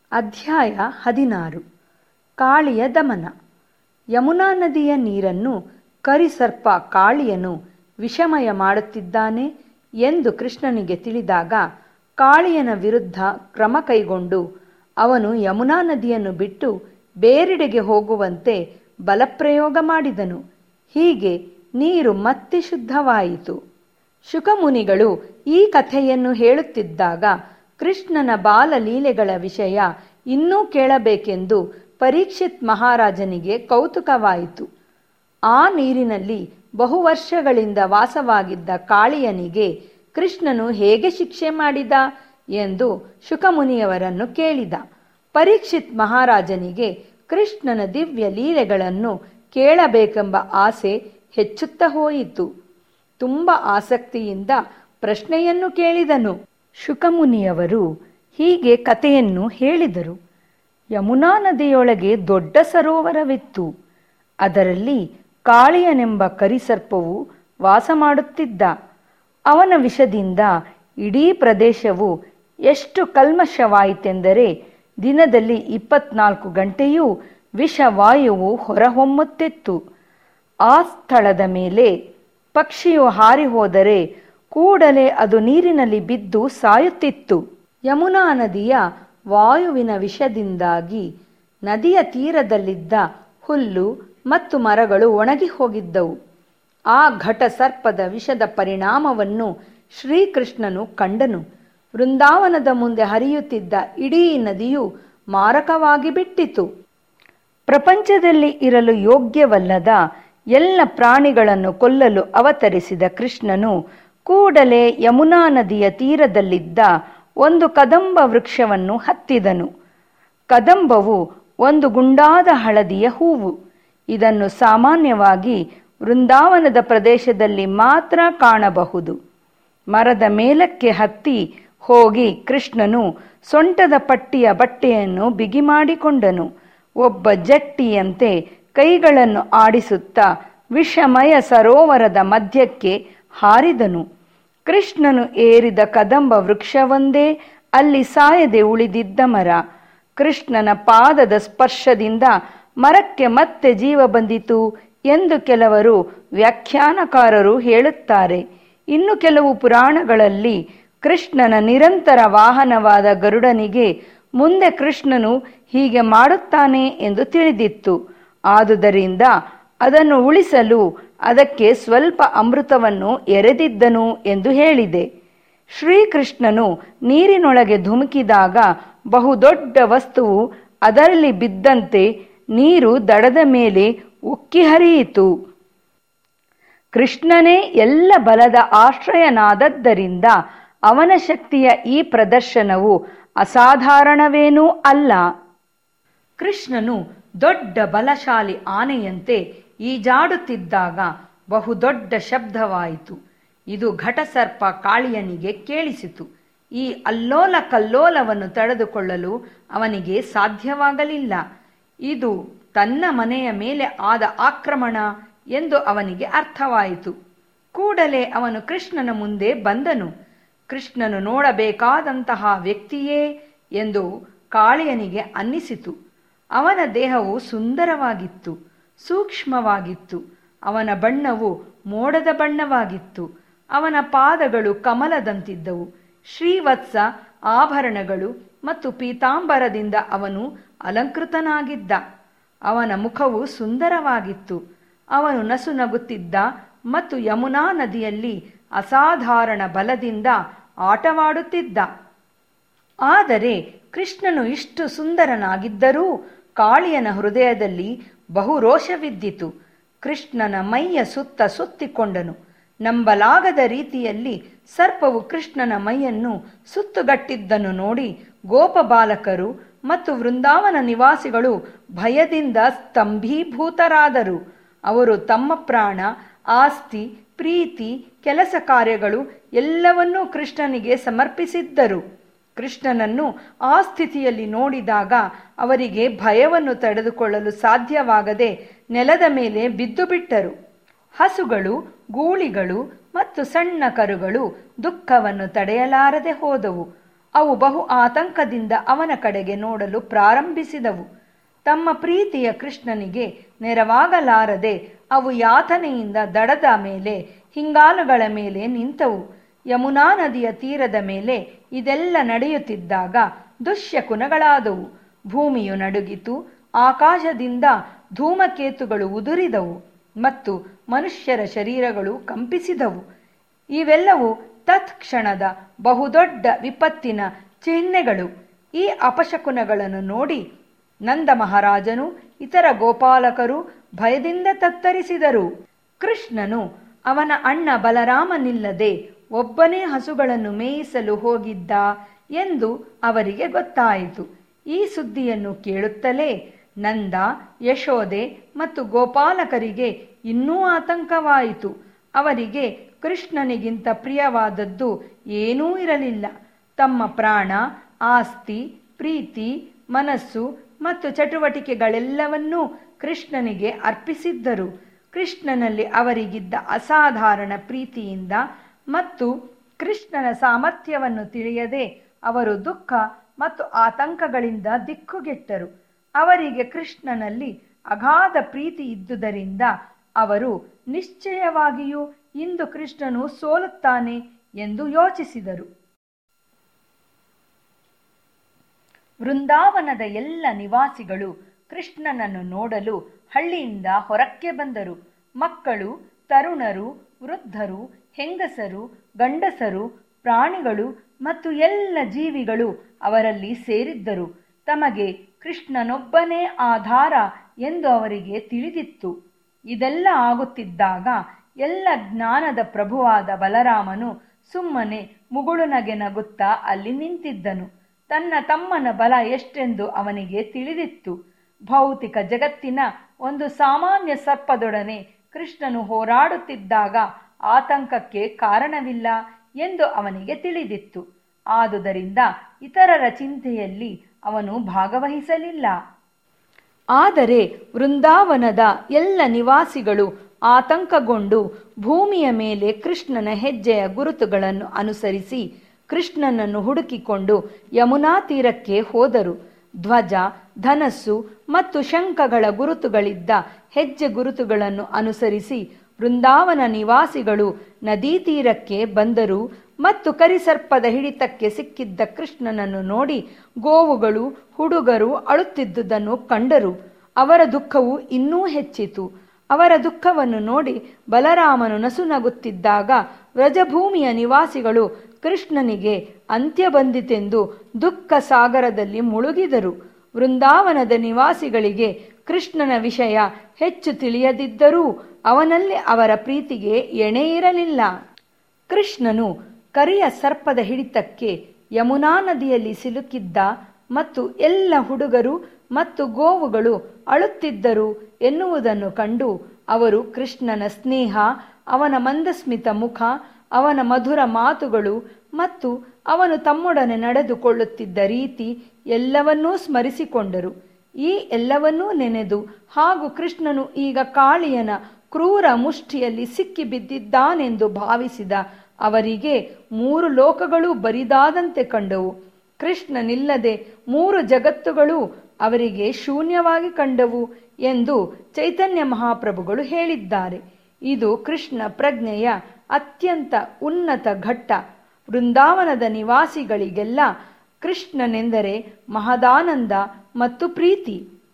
ಅಧ್ಯಾಯ ಹದಿನಾರು ಕಾಳಿಯ ದಮನ ಯಮುನಾ ನದಿಯ ನೀರನ್ನು ಕರಿಸರ್ಪ ಕಾಳಿಯನು ವಿಷಮಯ ಮಾಡುತ್ತಿದ್ದಾನೆ ಎಂದು ಕೃಷ್ಣನಿಗೆ ತಿಳಿದಾಗ ಕಾಳಿಯನ ವಿರುದ್ಧ ಕ್ರಮ ಕೈಗೊಂಡು ಅವನು ಯಮುನಾ ನದಿಯನ್ನು ಬಿಟ್ಟು ಬೇರೆಡೆಗೆ ಹೋಗುವಂತೆ ಬಲಪ್ರಯೋಗ ಮಾಡಿದನು ಹೀಗೆ ನೀರು ಮತ್ತೆ ಶುದ್ಧವಾಯಿತು ಶುಕಮುನಿಗಳು ಈ ಕಥೆಯನ್ನು ಹೇಳುತ್ತಿದ್ದಾಗ ಕೃಷ್ಣನ ಬಾಲಲೀಲೆಗಳ ವಿಷಯ ಇನ್ನೂ ಕೇಳಬೇಕೆಂದು ಪರೀಕ್ಷಿತ್ ಮಹಾರಾಜನಿಗೆ ಕೌತುಕವಾಯಿತು ಆ ನೀರಿನಲ್ಲಿ ಬಹು ವರ್ಷಗಳಿಂದ ವಾಸವಾಗಿದ್ದ ಕಾಳಿಯನಿಗೆ ಕೃಷ್ಣನು ಹೇಗೆ ಶಿಕ್ಷೆ ಮಾಡಿದ ಎಂದು ಶುಕಮುನಿಯವರನ್ನು ಕೇಳಿದ ಪರೀಕ್ಷಿತ್ ಮಹಾರಾಜನಿಗೆ ಕೃಷ್ಣನ ದಿವ್ಯ ಲೀಲೆಗಳನ್ನು ಕೇಳಬೇಕೆಂಬ ಆಸೆ ಹೆಚ್ಚುತ್ತಾ ಹೋಯಿತು ತುಂಬ ಆಸಕ್ತಿಯಿಂದ ಪ್ರಶ್ನೆಯನ್ನು ಕೇಳಿದನು ಶುಕಮುನಿಯವರು ಹೀಗೆ ಕಥೆಯನ್ನು ಹೇಳಿದರು ಯಮುನಾ ನದಿಯೊಳಗೆ ದೊಡ್ಡ ಸರೋವರವಿತ್ತು ಅದರಲ್ಲಿ ಕಾಳಿಯನೆಂಬ ಕರಿಸರ್ಪವು ವಾಸ ಮಾಡುತ್ತಿದ್ದ ಅವನ ವಿಷದಿಂದ ಇಡೀ ಪ್ರದೇಶವು ಎಷ್ಟು ಕಲ್ಮಶವಾಯಿತೆಂದರೆ ದಿನದಲ್ಲಿ ಇಪ್ಪತ್ನಾಲ್ಕು ಗಂಟೆಯೂ ವಿಷವಾಯುವು ಹೊರಹೊಮ್ಮುತ್ತಿತ್ತು ಆ ಸ್ಥಳದ ಮೇಲೆ ಪಕ್ಷಿಯು ಹಾರಿ ಹೋದರೆ ಕೂಡಲೇ ಅದು ನೀರಿನಲ್ಲಿ ಬಿದ್ದು ಸಾಯುತ್ತಿತ್ತು ಯಮುನಾ ನದಿಯ ವಾಯುವಿನ ವಿಷದಿಂದಾಗಿ ನದಿಯ ತೀರದಲ್ಲಿದ್ದ ಹುಲ್ಲು ಮತ್ತು ಮರಗಳು ಒಣಗಿ ಹೋಗಿದ್ದವು ಆ ಘಟ ಸರ್ಪದ ವಿಷದ ಪರಿಣಾಮವನ್ನು ಶ್ರೀಕೃಷ್ಣನು ಕಂಡನು ವೃಂದಾವನದ ಮುಂದೆ ಹರಿಯುತ್ತಿದ್ದ ಇಡೀ ನದಿಯು ಮಾರಕವಾಗಿ ಬಿಟ್ಟಿತು ಪ್ರಪಂಚದಲ್ಲಿ ಇರಲು ಯೋಗ್ಯವಲ್ಲದ ಎಲ್ಲ ಪ್ರಾಣಿಗಳನ್ನು ಕೊಲ್ಲಲು ಅವತರಿಸಿದ ಕೃಷ್ಣನು ಕೂಡಲೇ ಯಮುನಾ ನದಿಯ ತೀರದಲ್ಲಿದ್ದ ಒಂದು ಕದಂಬ ವೃಕ್ಷವನ್ನು ಹತ್ತಿದನು ಕದಂಬವು ಒಂದು ಗುಂಡಾದ ಹಳದಿಯ ಹೂವು ಇದನ್ನು ಸಾಮಾನ್ಯವಾಗಿ ವೃಂದಾವನದ ಪ್ರದೇಶದಲ್ಲಿ ಮಾತ್ರ ಕಾಣಬಹುದು ಮರದ ಮೇಲಕ್ಕೆ ಹತ್ತಿ ಹೋಗಿ ಕೃಷ್ಣನು ಸೊಂಟದ ಪಟ್ಟಿಯ ಬಟ್ಟೆಯನ್ನು ಬಿಗಿ ಮಾಡಿಕೊಂಡನು ಒಬ್ಬ ಜಟ್ಟಿಯಂತೆ ಕೈಗಳನ್ನು ಆಡಿಸುತ್ತಾ ವಿಷಮಯ ಸರೋವರದ ಮಧ್ಯಕ್ಕೆ ಹಾರಿದನು ಕೃಷ್ಣನು ಏರಿದ ಕದಂಬ ವೃಕ್ಷವೊಂದೇ ಅಲ್ಲಿ ಸಾಯದೆ ಉಳಿದಿದ್ದ ಮರ ಕೃಷ್ಣನ ಪಾದದ ಸ್ಪರ್ಶದಿಂದ ಮರಕ್ಕೆ ಮತ್ತೆ ಜೀವ ಬಂದಿತು ಎಂದು ಕೆಲವರು ವ್ಯಾಖ್ಯಾನಕಾರರು ಹೇಳುತ್ತಾರೆ ಇನ್ನು ಕೆಲವು ಪುರಾಣಗಳಲ್ಲಿ ಕೃಷ್ಣನ ನಿರಂತರ ವಾಹನವಾದ ಗರುಡನಿಗೆ ಮುಂದೆ ಕೃಷ್ಣನು ಹೀಗೆ ಮಾಡುತ್ತಾನೆ ಎಂದು ತಿಳಿದಿತ್ತು ಆದುದರಿಂದ ಅದನ್ನು ಉಳಿಸಲು ಅದಕ್ಕೆ ಸ್ವಲ್ಪ ಅಮೃತವನ್ನು ಎರೆದಿದ್ದನು ಎಂದು ಹೇಳಿದೆ ಶ್ರೀಕೃಷ್ಣನು ನೀರಿನೊಳಗೆ ಧುಮುಕಿದಾಗ ಬಹುದೊಡ್ಡ ವಸ್ತುವು ಅದರಲ್ಲಿ ಬಿದ್ದಂತೆ ನೀರು ದಡದ ಮೇಲೆ ಉಕ್ಕಿ ಹರಿಯಿತು ಕೃಷ್ಣನೇ ಎಲ್ಲ ಬಲದ ಆಶ್ರಯನಾದದ್ದರಿಂದ ಅವನ ಶಕ್ತಿಯ ಈ ಪ್ರದರ್ಶನವು ಅಸಾಧಾರಣವೇನೂ ಅಲ್ಲ ಕೃಷ್ಣನು ದೊಡ್ಡ ಬಲಶಾಲಿ ಆನೆಯಂತೆ ಈಜಾಡುತ್ತಿದ್ದಾಗ ಬಹುದೊಡ್ಡ ಶಬ್ದವಾಯಿತು ಇದು ಘಟಸರ್ಪ ಕಾಳಿಯನಿಗೆ ಕೇಳಿಸಿತು ಈ ಅಲ್ಲೋಲ ಕಲ್ಲೋಲವನ್ನು ತಡೆದುಕೊಳ್ಳಲು ಅವನಿಗೆ ಸಾಧ್ಯವಾಗಲಿಲ್ಲ ಇದು ತನ್ನ ಮನೆಯ ಮೇಲೆ ಆದ ಆಕ್ರಮಣ ಎಂದು ಅವನಿಗೆ ಅರ್ಥವಾಯಿತು ಕೂಡಲೇ ಅವನು ಕೃಷ್ಣನ ಮುಂದೆ ಬಂದನು ಕೃಷ್ಣನು ನೋಡಬೇಕಾದಂತಹ ವ್ಯಕ್ತಿಯೇ ಎಂದು ಕಾಳಿಯನಿಗೆ ಅನ್ನಿಸಿತು ಅವನ ದೇಹವು ಸುಂದರವಾಗಿತ್ತು ಸೂಕ್ಷ್ಮವಾಗಿತ್ತು ಅವನ ಬಣ್ಣವು ಮೋಡದ ಬಣ್ಣವಾಗಿತ್ತು ಅವನ ಪಾದಗಳು ಕಮಲದಂತಿದ್ದವು ಶ್ರೀವತ್ಸ ಆಭರಣಗಳು ಮತ್ತು ಪೀತಾಂಬರದಿಂದ ಅವನು ಅಲಂಕೃತನಾಗಿದ್ದ ಅವನ ಮುಖವು ಸುಂದರವಾಗಿತ್ತು ಅವನು ನಸು ನಗುತ್ತಿದ್ದ ಮತ್ತು ಯಮುನಾ ನದಿಯಲ್ಲಿ ಅಸಾಧಾರಣ ಬಲದಿಂದ ಆಟವಾಡುತ್ತಿದ್ದ ಆದರೆ ಕೃಷ್ಣನು ಇಷ್ಟು ಸುಂದರನಾಗಿದ್ದರೂ ಕಾಳಿಯನ ಹೃದಯದಲ್ಲಿ ಬಹು ರೋಷವಿದ್ದಿತು ಕೃಷ್ಣನ ಮೈಯ ಸುತ್ತ ಸುತ್ತಿಕೊಂಡನು ನಂಬಲಾಗದ ರೀತಿಯಲ್ಲಿ ಸರ್ಪವು ಕೃಷ್ಣನ ಮೈಯನ್ನು ಸುತ್ತುಗಟ್ಟಿದ್ದನ್ನು ನೋಡಿ ಗೋಪಬಾಲಕರು ಮತ್ತು ವೃಂದಾವನ ನಿವಾಸಿಗಳು ಭಯದಿಂದ ಸ್ತಂಭೀಭೂತರಾದರು ಅವರು ತಮ್ಮ ಪ್ರಾಣ ಆಸ್ತಿ ಪ್ರೀತಿ ಕೆಲಸ ಕಾರ್ಯಗಳು ಎಲ್ಲವನ್ನೂ ಕೃಷ್ಣನಿಗೆ ಸಮರ್ಪಿಸಿದ್ದರು ಕೃಷ್ಣನನ್ನು ಆ ಸ್ಥಿತಿಯಲ್ಲಿ ನೋಡಿದಾಗ ಅವರಿಗೆ ಭಯವನ್ನು ತಡೆದುಕೊಳ್ಳಲು ಸಾಧ್ಯವಾಗದೆ ನೆಲದ ಮೇಲೆ ಬಿದ್ದು ಬಿಟ್ಟರು ಹಸುಗಳು ಗೂಳಿಗಳು ಮತ್ತು ಸಣ್ಣ ಕರುಗಳು ದುಃಖವನ್ನು ತಡೆಯಲಾರದೆ ಹೋದವು ಅವು ಬಹು ಆತಂಕದಿಂದ ಅವನ ಕಡೆಗೆ ನೋಡಲು ಪ್ರಾರಂಭಿಸಿದವು ತಮ್ಮ ಪ್ರೀತಿಯ ಕೃಷ್ಣನಿಗೆ ನೆರವಾಗಲಾರದೆ ಅವು ಯಾತನೆಯಿಂದ ದಡದ ಮೇಲೆ ಹಿಂಗಾಲುಗಳ ಮೇಲೆ ನಿಂತವು ಯಮುನಾ ನದಿಯ ತೀರದ ಮೇಲೆ ಇದೆಲ್ಲ ನಡೆಯುತ್ತಿದ್ದಾಗ ದುಶ್ಯಕುನಗಳಾದವು ಭೂಮಿಯು ನಡುಗಿತು ಆಕಾಶದಿಂದ ಧೂಮಕೇತುಗಳು ಉದುರಿದವು ಮತ್ತು ಮನುಷ್ಯರ ಶರೀರಗಳು ಕಂಪಿಸಿದವು ಇವೆಲ್ಲವೂ ತತ್ಕ್ಷಣದ ಬಹುದೊಡ್ಡ ವಿಪತ್ತಿನ ಚಿಹ್ನೆಗಳು ಈ ಅಪಶಕುನಗಳನ್ನು ನೋಡಿ ನಂದ ಮಹಾರಾಜನು ಇತರ ಗೋಪಾಲಕರು ಭಯದಿಂದ ತತ್ತರಿಸಿದರು ಕೃಷ್ಣನು ಅವನ ಅಣ್ಣ ಬಲರಾಮನಿಲ್ಲದೆ ಒಬ್ಬನೇ ಹಸುಗಳನ್ನು ಮೇಯಿಸಲು ಹೋಗಿದ್ದ ಎಂದು ಅವರಿಗೆ ಗೊತ್ತಾಯಿತು ಈ ಸುದ್ದಿಯನ್ನು ಕೇಳುತ್ತಲೇ ನಂದ ಯಶೋದೆ ಮತ್ತು ಗೋಪಾಲಕರಿಗೆ ಇನ್ನೂ ಆತಂಕವಾಯಿತು ಅವರಿಗೆ ಕೃಷ್ಣನಿಗಿಂತ ಪ್ರಿಯವಾದದ್ದು ಏನೂ ಇರಲಿಲ್ಲ ತಮ್ಮ ಪ್ರಾಣ ಆಸ್ತಿ ಪ್ರೀತಿ ಮನಸ್ಸು ಮತ್ತು ಚಟುವಟಿಕೆಗಳೆಲ್ಲವನ್ನೂ ಕೃಷ್ಣನಿಗೆ ಅರ್ಪಿಸಿದ್ದರು ಕೃಷ್ಣನಲ್ಲಿ ಅವರಿಗಿದ್ದ ಅಸಾಧಾರಣ ಪ್ರೀತಿಯಿಂದ ಮತ್ತು ಕೃಷ್ಣನ ಸಾಮರ್ಥ್ಯವನ್ನು ತಿಳಿಯದೆ ಅವರು ದುಃಖ ಮತ್ತು ಆತಂಕಗಳಿಂದ ದಿಕ್ಕುಗೆಟ್ಟರು ಅವರಿಗೆ ಕೃಷ್ಣನಲ್ಲಿ ಅಗಾಧ ಪ್ರೀತಿ ಇದ್ದುದರಿಂದ ಅವರು ನಿಶ್ಚಯವಾಗಿಯೂ ಇಂದು ಕೃಷ್ಣನು ಸೋಲುತ್ತಾನೆ ಎಂದು ಯೋಚಿಸಿದರು ವೃಂದಾವನದ ಎಲ್ಲ ನಿವಾಸಿಗಳು ಕೃಷ್ಣನನ್ನು ನೋಡಲು ಹಳ್ಳಿಯಿಂದ ಹೊರಕ್ಕೆ ಬಂದರು ಮಕ್ಕಳು ತರುಣರು ವೃದ್ಧರು ಹೆಂಗಸರು ಗಂಡಸರು ಪ್ರಾಣಿಗಳು ಮತ್ತು ಎಲ್ಲ ಜೀವಿಗಳು ಅವರಲ್ಲಿ ಸೇರಿದ್ದರು ತಮಗೆ ಕೃಷ್ಣನೊಬ್ಬನೇ ಆಧಾರ ಎಂದು ಅವರಿಗೆ ತಿಳಿದಿತ್ತು ಇದೆಲ್ಲ ಆಗುತ್ತಿದ್ದಾಗ ಎಲ್ಲ ಜ್ಞಾನದ ಪ್ರಭುವಾದ ಬಲರಾಮನು ಸುಮ್ಮನೆ ಮುಗುಳು ನಗೆ ನಗುತ್ತಾ ಅಲ್ಲಿ ನಿಂತಿದ್ದನು ತನ್ನ ತಮ್ಮನ ಬಲ ಎಷ್ಟೆಂದು ಅವನಿಗೆ ತಿಳಿದಿತ್ತು ಭೌತಿಕ ಜಗತ್ತಿನ ಒಂದು ಸಾಮಾನ್ಯ ಸರ್ಪದೊಡನೆ ಕೃಷ್ಣನು ಹೋರಾಡುತ್ತಿದ್ದಾಗ ಆತಂಕಕ್ಕೆ ಕಾರಣವಿಲ್ಲ ಎಂದು ಅವನಿಗೆ ತಿಳಿದಿತ್ತು ಆದುದರಿಂದ ಇತರರ ಚಿಂತೆಯಲ್ಲಿ ಅವನು ಭಾಗವಹಿಸಲಿಲ್ಲ ಆದರೆ ವೃಂದಾವನದ ಎಲ್ಲ ನಿವಾಸಿಗಳು ಆತಂಕಗೊಂಡು ಭೂಮಿಯ ಮೇಲೆ ಕೃಷ್ಣನ ಹೆಜ್ಜೆಯ ಗುರುತುಗಳನ್ನು ಅನುಸರಿಸಿ ಕೃಷ್ಣನನ್ನು ಹುಡುಕಿಕೊಂಡು ಯಮುನಾ ತೀರಕ್ಕೆ ಹೋದರು ಧ್ವಜ ಧನಸ್ಸು ಮತ್ತು ಶಂಖಗಳ ಗುರುತುಗಳಿದ್ದ ಹೆಜ್ಜೆ ಗುರುತುಗಳನ್ನು ಅನುಸರಿಸಿ ವೃಂದಾವನ ನಿವಾಸಿಗಳು ನದೀ ತೀರಕ್ಕೆ ಬಂದರು ಮತ್ತು ಕರಿಸರ್ಪದ ಹಿಡಿತಕ್ಕೆ ಸಿಕ್ಕಿದ್ದ ಕೃಷ್ಣನನ್ನು ನೋಡಿ ಗೋವುಗಳು ಹುಡುಗರು ಅಳುತ್ತಿದ್ದುದನ್ನು ಕಂಡರು ಅವರ ದುಃಖವು ಇನ್ನೂ ಹೆಚ್ಚಿತು ಅವರ ದುಃಖವನ್ನು ನೋಡಿ ಬಲರಾಮನು ನಸುನಗುತ್ತಿದ್ದಾಗ ವ್ರಜಭೂಮಿಯ ನಿವಾಸಿಗಳು ಕೃಷ್ಣನಿಗೆ ಅಂತ್ಯ ಬಂದಿತೆಂದು ದುಃಖ ಸಾಗರದಲ್ಲಿ ಮುಳುಗಿದರು ವೃಂದಾವನದ ನಿವಾಸಿಗಳಿಗೆ ಕೃಷ್ಣನ ವಿಷಯ ಹೆಚ್ಚು ತಿಳಿಯದಿದ್ದರೂ ಅವನಲ್ಲಿ ಅವರ ಪ್ರೀತಿಗೆ ಎಣೆ ಇರಲಿಲ್ಲ ಕೃಷ್ಣನು ಕರಿಯ ಸರ್ಪದ ಹಿಡಿತಕ್ಕೆ ಯಮುನಾ ನದಿಯಲ್ಲಿ ಸಿಲುಕಿದ್ದ ಮತ್ತು ಎಲ್ಲ ಹುಡುಗರು ಮತ್ತು ಗೋವುಗಳು ಅಳುತ್ತಿದ್ದರು ಎನ್ನುವುದನ್ನು ಕಂಡು ಅವರು ಕೃಷ್ಣನ ಸ್ನೇಹ ಅವನ ಮಂದಸ್ಮಿತ ಮುಖ ಅವನ ಮಧುರ ಮಾತುಗಳು ಮತ್ತು ಅವನು ತಮ್ಮೊಡನೆ ನಡೆದುಕೊಳ್ಳುತ್ತಿದ್ದ ರೀತಿ ಎಲ್ಲವನ್ನೂ ಸ್ಮರಿಸಿಕೊಂಡರು ಈ ಎಲ್ಲವನ್ನೂ ನೆನೆದು ಹಾಗೂ ಕೃಷ್ಣನು ಈಗ ಕಾಳಿಯನ ಕ್ರೂರ ಮುಷ್ಟಿಯಲ್ಲಿ ಸಿಕ್ಕಿ ಬಿದ್ದಿದ್ದಾನೆಂದು ಭಾವಿಸಿದ ಅವರಿಗೆ ಮೂರು ಲೋಕಗಳು ಬರಿದಾದಂತೆ ಕಂಡವು ಕೃಷ್ಣನಿಲ್ಲದೆ ಮೂರು ಜಗತ್ತುಗಳು ಅವರಿಗೆ ಶೂನ್ಯವಾಗಿ ಕಂಡವು ಎಂದು ಚೈತನ್ಯ ಮಹಾಪ್ರಭುಗಳು ಹೇಳಿದ್ದಾರೆ ಇದು ಕೃಷ್ಣ ಪ್ರಜ್ಞೆಯ ಅತ್ಯಂತ ಉನ್ನತ ಘಟ್ಟ ವೃಂದಾವನದ ನಿವಾಸಿಗಳಿಗೆಲ್ಲ ಕೃಷ್ಣನೆಂದರೆ ಮಹದಾನಂದ ಮತ್ತು ಪ್ರೀತಿ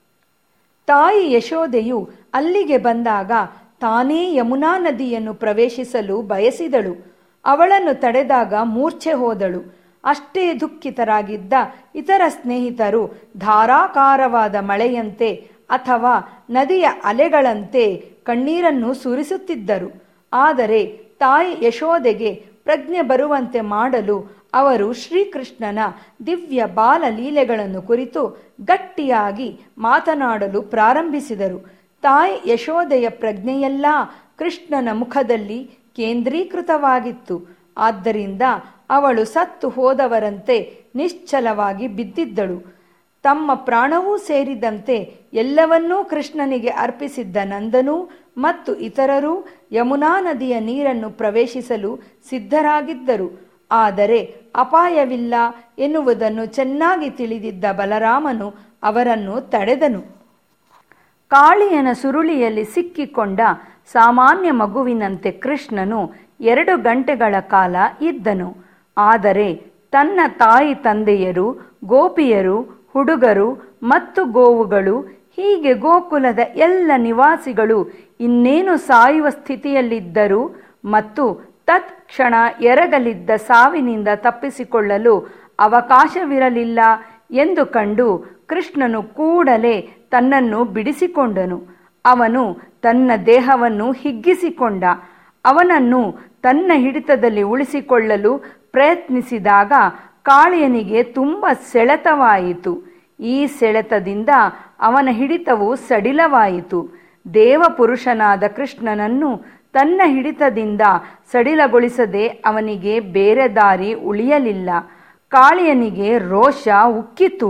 ತಾಯಿ ಯಶೋದೆಯು ಅಲ್ಲಿಗೆ ಬಂದಾಗ ತಾನೇ ಯಮುನಾ ನದಿಯನ್ನು ಪ್ರವೇಶಿಸಲು ಬಯಸಿದಳು ಅವಳನ್ನು ತಡೆದಾಗ ಮೂರ್ಛೆ ಹೋದಳು ಅಷ್ಟೇ ದುಃಖಿತರಾಗಿದ್ದ ಇತರ ಸ್ನೇಹಿತರು ಧಾರಾಕಾರವಾದ ಮಳೆಯಂತೆ ಅಥವಾ ನದಿಯ ಅಲೆಗಳಂತೆ ಕಣ್ಣೀರನ್ನು ಸುರಿಸುತ್ತಿದ್ದರು ಆದರೆ ತಾಯಿ ಯಶೋದೆಗೆ ಪ್ರಜ್ಞೆ ಬರುವಂತೆ ಮಾಡಲು ಅವರು ಶ್ರೀಕೃಷ್ಣನ ದಿವ್ಯ ಬಾಲಲೀಲೆಗಳನ್ನು ಕುರಿತು ಗಟ್ಟಿಯಾಗಿ ಮಾತನಾಡಲು ಪ್ರಾರಂಭಿಸಿದರು ತಾಯಿ ಯಶೋದೆಯ ಪ್ರಜ್ಞೆಯೆಲ್ಲ ಕೃಷ್ಣನ ಮುಖದಲ್ಲಿ ಕೇಂದ್ರೀಕೃತವಾಗಿತ್ತು ಆದ್ದರಿಂದ ಅವಳು ಸತ್ತು ಹೋದವರಂತೆ ನಿಶ್ಚಲವಾಗಿ ಬಿದ್ದಿದ್ದಳು ತಮ್ಮ ಪ್ರಾಣವೂ ಸೇರಿದಂತೆ ಎಲ್ಲವನ್ನೂ ಕೃಷ್ಣನಿಗೆ ಅರ್ಪಿಸಿದ್ದ ನಂದನೂ ಮತ್ತು ಇತರರೂ ಯಮುನಾ ನದಿಯ ನೀರನ್ನು ಪ್ರವೇಶಿಸಲು ಸಿದ್ಧರಾಗಿದ್ದರು ಆದರೆ ಅಪಾಯವಿಲ್ಲ ಎನ್ನುವುದನ್ನು ಚೆನ್ನಾಗಿ ತಿಳಿದಿದ್ದ ಬಲರಾಮನು ಅವರನ್ನು ತಡೆದನು ಕಾಳಿಯನ ಸುರುಳಿಯಲ್ಲಿ ಸಿಕ್ಕಿಕೊಂಡ ಸಾಮಾನ್ಯ ಮಗುವಿನಂತೆ ಕೃಷ್ಣನು ಎರಡು ಗಂಟೆಗಳ ಕಾಲ ಇದ್ದನು ಆದರೆ ತನ್ನ ತಾಯಿ ತಂದೆಯರು ಗೋಪಿಯರು ಹುಡುಗರು ಮತ್ತು ಗೋವುಗಳು ಹೀಗೆ ಗೋಕುಲದ ಎಲ್ಲ ನಿವಾಸಿಗಳು ಇನ್ನೇನು ಸಾಯುವ ಸ್ಥಿತಿಯಲ್ಲಿದ್ದರು ಮತ್ತು ತತ್ಕ್ಷಣ ಎರಗಲಿದ್ದ ಸಾವಿನಿಂದ ತಪ್ಪಿಸಿಕೊಳ್ಳಲು ಅವಕಾಶವಿರಲಿಲ್ಲ ಎಂದು ಕಂಡು ಕೃಷ್ಣನು ಕೂಡಲೇ ತನ್ನನ್ನು ಬಿಡಿಸಿಕೊಂಡನು ಅವನು ತನ್ನ ದೇಹವನ್ನು ಹಿಗ್ಗಿಸಿಕೊಂಡ ಅವನನ್ನು ತನ್ನ ಹಿಡಿತದಲ್ಲಿ ಉಳಿಸಿಕೊಳ್ಳಲು ಪ್ರಯತ್ನಿಸಿದಾಗ ಕಾಳಿಯನಿಗೆ ತುಂಬ ಸೆಳೆತವಾಯಿತು ಈ ಸೆಳೆತದಿಂದ ಅವನ ಹಿಡಿತವು ಸಡಿಲವಾಯಿತು ದೇವಪುರುಷನಾದ ಕೃಷ್ಣನನ್ನು ತನ್ನ ಹಿಡಿತದಿಂದ ಸಡಿಲಗೊಳಿಸದೆ ಅವನಿಗೆ ಬೇರೆ ದಾರಿ ಉಳಿಯಲಿಲ್ಲ ಕಾಳಿಯನಿಗೆ ರೋಷ ಉಕ್ಕಿತು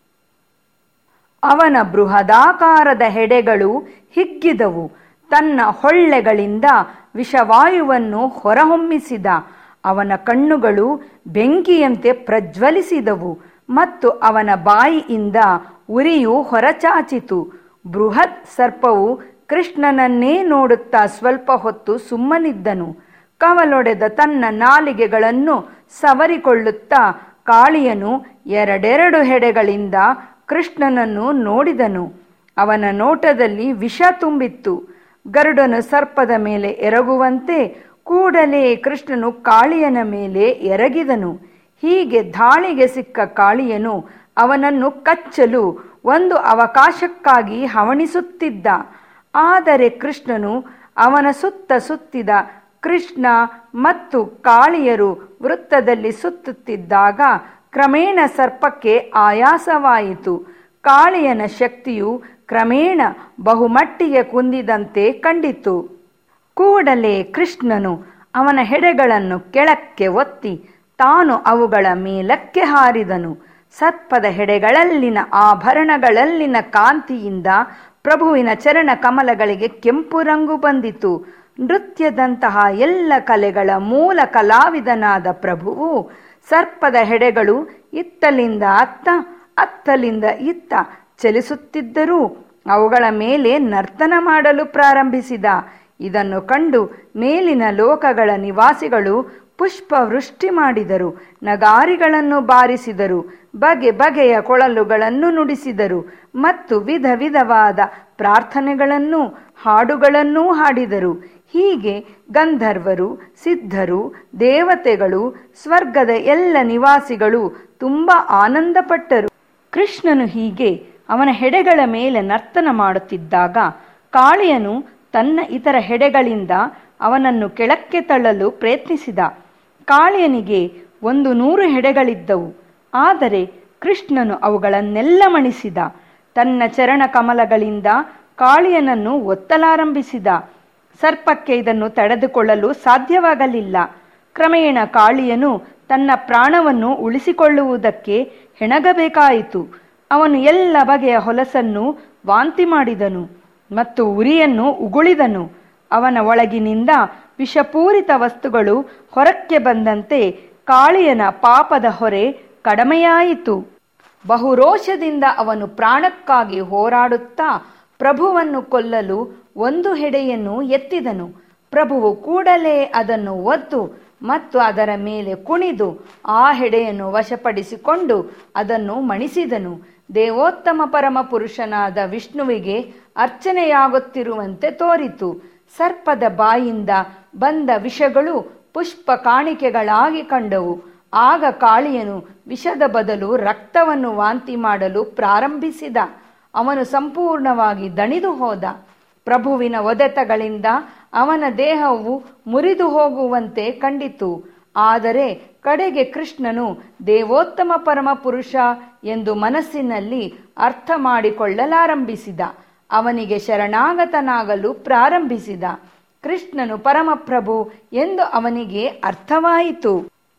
ಅವನ ಬೃಹದಾಕಾರದ ಹೆಡೆಗಳು ಹಿಗ್ಗಿದವು ತನ್ನ ಹೊಳ್ಳೆಗಳಿಂದ ವಿಷವಾಯುವನ್ನು ಹೊರಹೊಮ್ಮಿಸಿದ ಅವನ ಕಣ್ಣುಗಳು ಬೆಂಕಿಯಂತೆ ಪ್ರಜ್ವಲಿಸಿದವು ಮತ್ತು ಅವನ ಬಾಯಿಯಿಂದ ಉರಿಯು ಹೊರಚಾಚಿತು ಬೃಹತ್ ಸರ್ಪವು ಕೃಷ್ಣನನ್ನೇ ನೋಡುತ್ತಾ ಸ್ವಲ್ಪ ಹೊತ್ತು ಸುಮ್ಮನಿದ್ದನು ಕವಲೊಡೆದ ತನ್ನ ನಾಲಿಗೆಗಳನ್ನು ಸವರಿಕೊಳ್ಳುತ್ತಾ ಕಾಳಿಯನು ಎರಡೆರಡು ಹೆಡೆಗಳಿಂದ ಕೃಷ್ಣನನ್ನು ನೋಡಿದನು ಅವನ ನೋಟದಲ್ಲಿ ವಿಷ ತುಂಬಿತ್ತು ಗರುಡನು ಸರ್ಪದ ಮೇಲೆ ಎರಗುವಂತೆ ಕೂಡಲೇ ಕೃಷ್ಣನು ಕಾಳಿಯನ ಮೇಲೆ ಎರಗಿದನು ಹೀಗೆ ದಾಳಿಗೆ ಸಿಕ್ಕ ಕಾಳಿಯನು ಅವನನ್ನು ಕಚ್ಚಲು ಒಂದು ಅವಕಾಶಕ್ಕಾಗಿ ಹವಣಿಸುತ್ತಿದ್ದ ಆದರೆ ಕೃಷ್ಣನು ಅವನ ಸುತ್ತ ಸುತ್ತಿದ ಕೃಷ್ಣ ಮತ್ತು ಕಾಳಿಯರು ವೃತ್ತದಲ್ಲಿ ಸುತ್ತುತ್ತಿದ್ದಾಗ ಕ್ರಮೇಣ ಸರ್ಪಕ್ಕೆ ಆಯಾಸವಾಯಿತು ಕಾಳಿಯನ ಶಕ್ತಿಯು ಕ್ರಮೇಣ ಬಹುಮಟ್ಟಿಗೆ ಕುಂದಿದಂತೆ ಕಂಡಿತು ಕೂಡಲೇ ಕೃಷ್ಣನು ಅವನ ಹೆಡೆಗಳನ್ನು ಕೆಳಕ್ಕೆ ಒತ್ತಿ ತಾನು ಅವುಗಳ ಮೇಲಕ್ಕೆ ಹಾರಿದನು ಸರ್ಪದ ಹೆಡೆಗಳಲ್ಲಿನ ಆಭರಣಗಳಲ್ಲಿನ ಕಾಂತಿಯಿಂದ ಪ್ರಭುವಿನ ಚರಣ ಕಮಲಗಳಿಗೆ ಕೆಂಪು ರಂಗು ಬಂದಿತು ನೃತ್ಯದಂತಹ ಎಲ್ಲ ಕಲೆಗಳ ಮೂಲ ಕಲಾವಿದನಾದ ಪ್ರಭುವು ಸರ್ಪದ ಹೆಡೆಗಳು ಇತ್ತಲಿಂದ ಅತ್ತ ಅತ್ತಲಿಂದ ಇತ್ತ ಚಲಿಸುತ್ತಿದ್ದರೂ ಅವುಗಳ ಮೇಲೆ ನರ್ತನ ಮಾಡಲು ಪ್ರಾರಂಭಿಸಿದ ಇದನ್ನು ಕಂಡು ಮೇಲಿನ ಲೋಕಗಳ ನಿವಾಸಿಗಳು ಪುಷ್ಪ ವೃಷ್ಟಿ ಮಾಡಿದರು ನಗಾರಿಗಳನ್ನು ಬಾರಿಸಿದರು ಬಗೆ ಬಗೆಯ ಕೊಳಲುಗಳನ್ನು ನುಡಿಸಿದರು ಮತ್ತು ವಿಧ ವಿಧವಾದ ಪ್ರಾರ್ಥನೆಗಳನ್ನು ಹಾಡುಗಳನ್ನೂ ಹಾಡಿದರು ಹೀಗೆ ಗಂಧರ್ವರು ಸಿದ್ಧರು ದೇವತೆಗಳು ಸ್ವರ್ಗದ ಎಲ್ಲ ನಿವಾಸಿಗಳು ತುಂಬ ಆನಂದಪಟ್ಟರು ಕೃಷ್ಣನು ಹೀಗೆ ಅವನ ಹೆಡೆಗಳ ಮೇಲೆ ನರ್ತನ ಮಾಡುತ್ತಿದ್ದಾಗ ಕಾಳಿಯನು ತನ್ನ ಇತರ ಹೆಡೆಗಳಿಂದ ಅವನನ್ನು ಕೆಳಕ್ಕೆ ತಳ್ಳಲು ಪ್ರಯತ್ನಿಸಿದ ಕಾಳಿಯನಿಗೆ ಒಂದು ನೂರು ಹೆಡೆಗಳಿದ್ದವು ಆದರೆ ಕೃಷ್ಣನು ಅವುಗಳನ್ನೆಲ್ಲ ಮಣಿಸಿದ ತನ್ನ ಚರಣ ಕಮಲಗಳಿಂದ ಕಾಳಿಯನನ್ನು ಒತ್ತಲಾರಂಭಿಸಿದ ಸರ್ಪಕ್ಕೆ ಇದನ್ನು ತಡೆದುಕೊಳ್ಳಲು ಸಾಧ್ಯವಾಗಲಿಲ್ಲ ಕ್ರಮೇಣ ಕಾಳಿಯನು ತನ್ನ ಪ್ರಾಣವನ್ನು ಉಳಿಸಿಕೊಳ್ಳುವುದಕ್ಕೆ ಹೆಣಗಬೇಕಾಯಿತು ಅವನು ಎಲ್ಲ ಬಗೆಯ ಹೊಲಸನ್ನು ವಾಂತಿ ಮಾಡಿದನು ಮತ್ತು ಉರಿಯನ್ನು ಉಗುಳಿದನು ಅವನ ಒಳಗಿನಿಂದ ವಿಷಪೂರಿತ ವಸ್ತುಗಳು ಹೊರಕ್ಕೆ ಬಂದಂತೆ ಕಾಳಿಯನ ಪಾಪದ ಹೊರೆ ಕಡಿಮೆಯಾಯಿತು ಬಹುರೋಷದಿಂದ ಅವನು ಪ್ರಾಣಕ್ಕಾಗಿ ಹೋರಾಡುತ್ತಾ ಪ್ರಭುವನ್ನು ಕೊಲ್ಲಲು ಒಂದು ಹೆಡೆಯನ್ನು ಎತ್ತಿದನು ಪ್ರಭುವು ಕೂಡಲೇ ಅದನ್ನು ಒದ್ದು ಮತ್ತು ಅದರ ಮೇಲೆ ಕುಣಿದು ಆ ಹೆಡೆಯನ್ನು ವಶಪಡಿಸಿಕೊಂಡು ಅದನ್ನು ಮಣಿಸಿದನು ದೇವೋತ್ತಮ ಪರಮ ಪುರುಷನಾದ ವಿಷ್ಣುವಿಗೆ ಅರ್ಚನೆಯಾಗುತ್ತಿರುವಂತೆ ತೋರಿತು ಸರ್ಪದ ಬಾಯಿಂದ ಬಂದ ವಿಷಗಳು ಪುಷ್ಪ ಕಾಣಿಕೆಗಳಾಗಿ ಕಂಡವು ಆಗ ಕಾಳಿಯನು ವಿಷದ ಬದಲು ರಕ್ತವನ್ನು ವಾಂತಿ ಮಾಡಲು ಪ್ರಾರಂಭಿಸಿದ ಅವನು ಸಂಪೂರ್ಣವಾಗಿ ದಣಿದು ಹೋದ ಪ್ರಭುವಿನ ಒದೆತಗಳಿಂದ ಅವನ ದೇಹವು ಮುರಿದು ಹೋಗುವಂತೆ ಕಂಡಿತು ಆದರೆ ಕಡೆಗೆ ಕೃಷ್ಣನು ದೇವೋತ್ತಮ ಪರಮ ಪುರುಷ ಎಂದು ಮನಸ್ಸಿನಲ್ಲಿ ಅರ್ಥ ಮಾಡಿಕೊಳ್ಳಲಾರಂಭಿಸಿದ ಅವನಿಗೆ ಶರಣಾಗತನಾಗಲು ಪ್ರಾರಂಭಿಸಿದ ಕೃಷ್ಣನು ಪರಮಪ್ರಭು ಎಂದು ಅವನಿಗೆ ಅರ್ಥವಾಯಿತು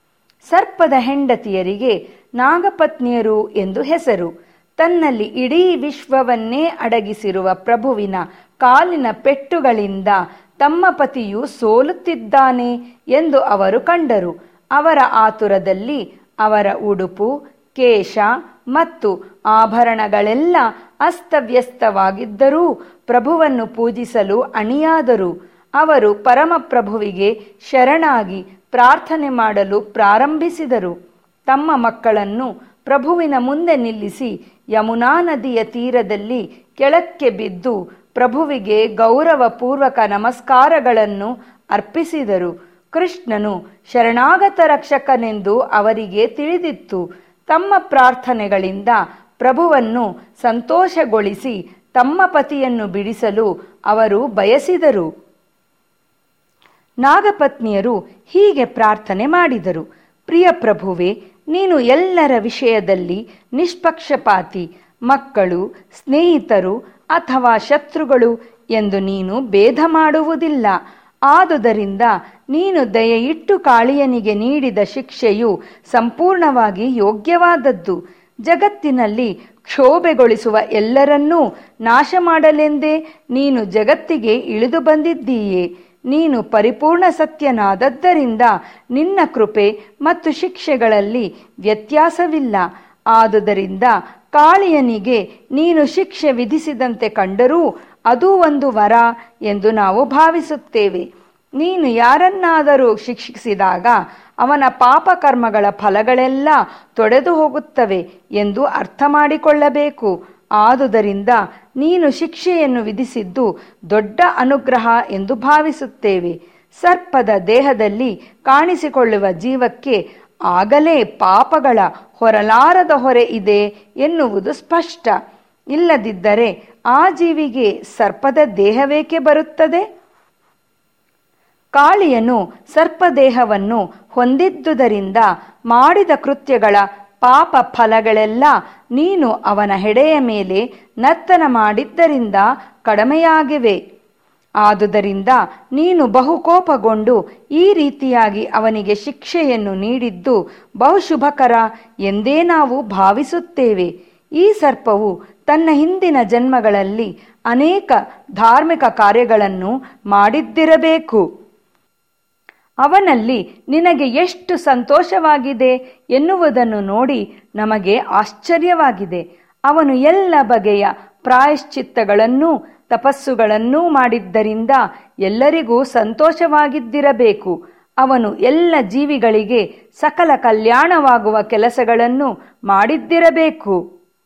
ಸರ್ಪದ ಹೆಂಡತಿಯರಿಗೆ ನಾಗಪತ್ನಿಯರು ಎಂದು ಹೆಸರು ತನ್ನಲ್ಲಿ ಇಡೀ ವಿಶ್ವವನ್ನೇ ಅಡಗಿಸಿರುವ ಪ್ರಭುವಿನ ಕಾಲಿನ ಪೆಟ್ಟುಗಳಿಂದ ತಮ್ಮ ಪತಿಯು ಸೋಲುತ್ತಿದ್ದಾನೆ ಎಂದು ಅವರು ಕಂಡರು ಅವರ ಆತುರದಲ್ಲಿ ಅವರ ಉಡುಪು ಕೇಶ ಮತ್ತು ಆಭರಣಗಳೆಲ್ಲ ಅಸ್ತವ್ಯಸ್ತವಾಗಿದ್ದರೂ ಪ್ರಭುವನ್ನು ಪೂಜಿಸಲು ಅಣಿಯಾದರು ಅವರು ಪರಮಪ್ರಭುವಿಗೆ ಶರಣಾಗಿ ಪ್ರಾರ್ಥನೆ ಮಾಡಲು ಪ್ರಾರಂಭಿಸಿದರು ತಮ್ಮ ಮಕ್ಕಳನ್ನು ಪ್ರಭುವಿನ ಮುಂದೆ ನಿಲ್ಲಿಸಿ ಯಮುನಾ ನದಿಯ ತೀರದಲ್ಲಿ ಕೆಳಕ್ಕೆ ಬಿದ್ದು ಪ್ರಭುವಿಗೆ ಗೌರವಪೂರ್ವಕ ನಮಸ್ಕಾರಗಳನ್ನು ಅರ್ಪಿಸಿದರು ಕೃಷ್ಣನು ಶರಣಾಗತ ರಕ್ಷಕನೆಂದು ಅವರಿಗೆ ತಿಳಿದಿತ್ತು ತಮ್ಮ ಪ್ರಾರ್ಥನೆಗಳಿಂದ ಪ್ರಭುವನ್ನು ಸಂತೋಷಗೊಳಿಸಿ ತಮ್ಮ ಪತಿಯನ್ನು ಬಿಡಿಸಲು ಅವರು ಬಯಸಿದರು ನಾಗಪತ್ನಿಯರು ಹೀಗೆ ಪ್ರಾರ್ಥನೆ ಮಾಡಿದರು ಪ್ರಿಯ ಪ್ರಭುವೆ ನೀನು ಎಲ್ಲರ ವಿಷಯದಲ್ಲಿ ನಿಷ್ಪಕ್ಷಪಾತಿ ಮಕ್ಕಳು ಸ್ನೇಹಿತರು ಅಥವಾ ಶತ್ರುಗಳು ಎಂದು ನೀನು ಭೇದ ಮಾಡುವುದಿಲ್ಲ ಆದುದರಿಂದ ನೀನು ದಯೆಯಿಟ್ಟು ಕಾಳಿಯನಿಗೆ ನೀಡಿದ ಶಿಕ್ಷೆಯು ಸಂಪೂರ್ಣವಾಗಿ ಯೋಗ್ಯವಾದದ್ದು ಜಗತ್ತಿನಲ್ಲಿ ಕ್ಷೋಭೆಗೊಳಿಸುವ ಎಲ್ಲರನ್ನೂ ನಾಶ ಮಾಡಲೆಂದೇ ನೀನು ಜಗತ್ತಿಗೆ ಇಳಿದು ಬಂದಿದ್ದೀಯೆ ನೀನು ಪರಿಪೂರ್ಣ ಸತ್ಯನಾದದ್ದರಿಂದ ನಿನ್ನ ಕೃಪೆ ಮತ್ತು ಶಿಕ್ಷೆಗಳಲ್ಲಿ ವ್ಯತ್ಯಾಸವಿಲ್ಲ ಆದುದರಿಂದ ಕಾಳಿಯನಿಗೆ ನೀನು ಶಿಕ್ಷೆ ವಿಧಿಸಿದಂತೆ ಕಂಡರೂ ಅದು ಒಂದು ವರ ಎಂದು ನಾವು ಭಾವಿಸುತ್ತೇವೆ ನೀನು ಯಾರನ್ನಾದರೂ ಶಿಕ್ಷಿಸಿದಾಗ ಅವನ ಪಾಪಕರ್ಮಗಳ ಫಲಗಳೆಲ್ಲ ತೊಡೆದು ಹೋಗುತ್ತವೆ ಎಂದು ಅರ್ಥ ಮಾಡಿಕೊಳ್ಳಬೇಕು ಆದುದರಿಂದ ನೀನು ಶಿಕ್ಷೆಯನ್ನು ವಿಧಿಸಿದ್ದು ದೊಡ್ಡ ಅನುಗ್ರಹ ಎಂದು ಭಾವಿಸುತ್ತೇವೆ ಸರ್ಪದ ದೇಹದಲ್ಲಿ ಕಾಣಿಸಿಕೊಳ್ಳುವ ಜೀವಕ್ಕೆ ಆಗಲೇ ಪಾಪಗಳ ಹೊರಲಾರದ ಹೊರೆ ಇದೆ ಎನ್ನುವುದು ಸ್ಪಷ್ಟ ಇಲ್ಲದಿದ್ದರೆ ಆ ಜೀವಿಗೆ ಸರ್ಪದ ದೇಹವೇಕೆ ಬರುತ್ತದೆ ಕಾಳಿಯನು ಸರ್ಪದೇಹವನ್ನು ಹೊಂದಿದ್ದುದರಿಂದ ಮಾಡಿದ ಕೃತ್ಯಗಳ ಪಾಪ ಫಲಗಳೆಲ್ಲ ನೀನು ಅವನ ಹೆಡೆಯ ಮೇಲೆ ನರ್ತನ ಮಾಡಿದ್ದರಿಂದ ಕಡಿಮೆಯಾಗಿವೆ ಆದುದರಿಂದ ನೀನು ಬಹುಕೋಪಗೊಂಡು ಈ ರೀತಿಯಾಗಿ ಅವನಿಗೆ ಶಿಕ್ಷೆಯನ್ನು ನೀಡಿದ್ದು ಬಹುಶುಭಕರ ಎಂದೇ ನಾವು ಭಾವಿಸುತ್ತೇವೆ ಈ ಸರ್ಪವು ತನ್ನ ಹಿಂದಿನ ಜನ್ಮಗಳಲ್ಲಿ ಅನೇಕ ಧಾರ್ಮಿಕ ಕಾರ್ಯಗಳನ್ನು ಮಾಡಿದ್ದಿರಬೇಕು ಅವನಲ್ಲಿ ನಿನಗೆ ಎಷ್ಟು ಸಂತೋಷವಾಗಿದೆ ಎನ್ನುವುದನ್ನು ನೋಡಿ ನಮಗೆ ಆಶ್ಚರ್ಯವಾಗಿದೆ ಅವನು ಎಲ್ಲ ಬಗೆಯ ಪ್ರಾಯಶ್ಚಿತ್ತಗಳನ್ನೂ ತಪಸ್ಸುಗಳನ್ನೂ ಮಾಡಿದ್ದರಿಂದ ಎಲ್ಲರಿಗೂ ಸಂತೋಷವಾಗಿದ್ದಿರಬೇಕು ಅವನು ಎಲ್ಲ ಜೀವಿಗಳಿಗೆ ಸಕಲ ಕಲ್ಯಾಣವಾಗುವ ಕೆಲಸಗಳನ್ನು ಮಾಡಿದ್ದಿರಬೇಕು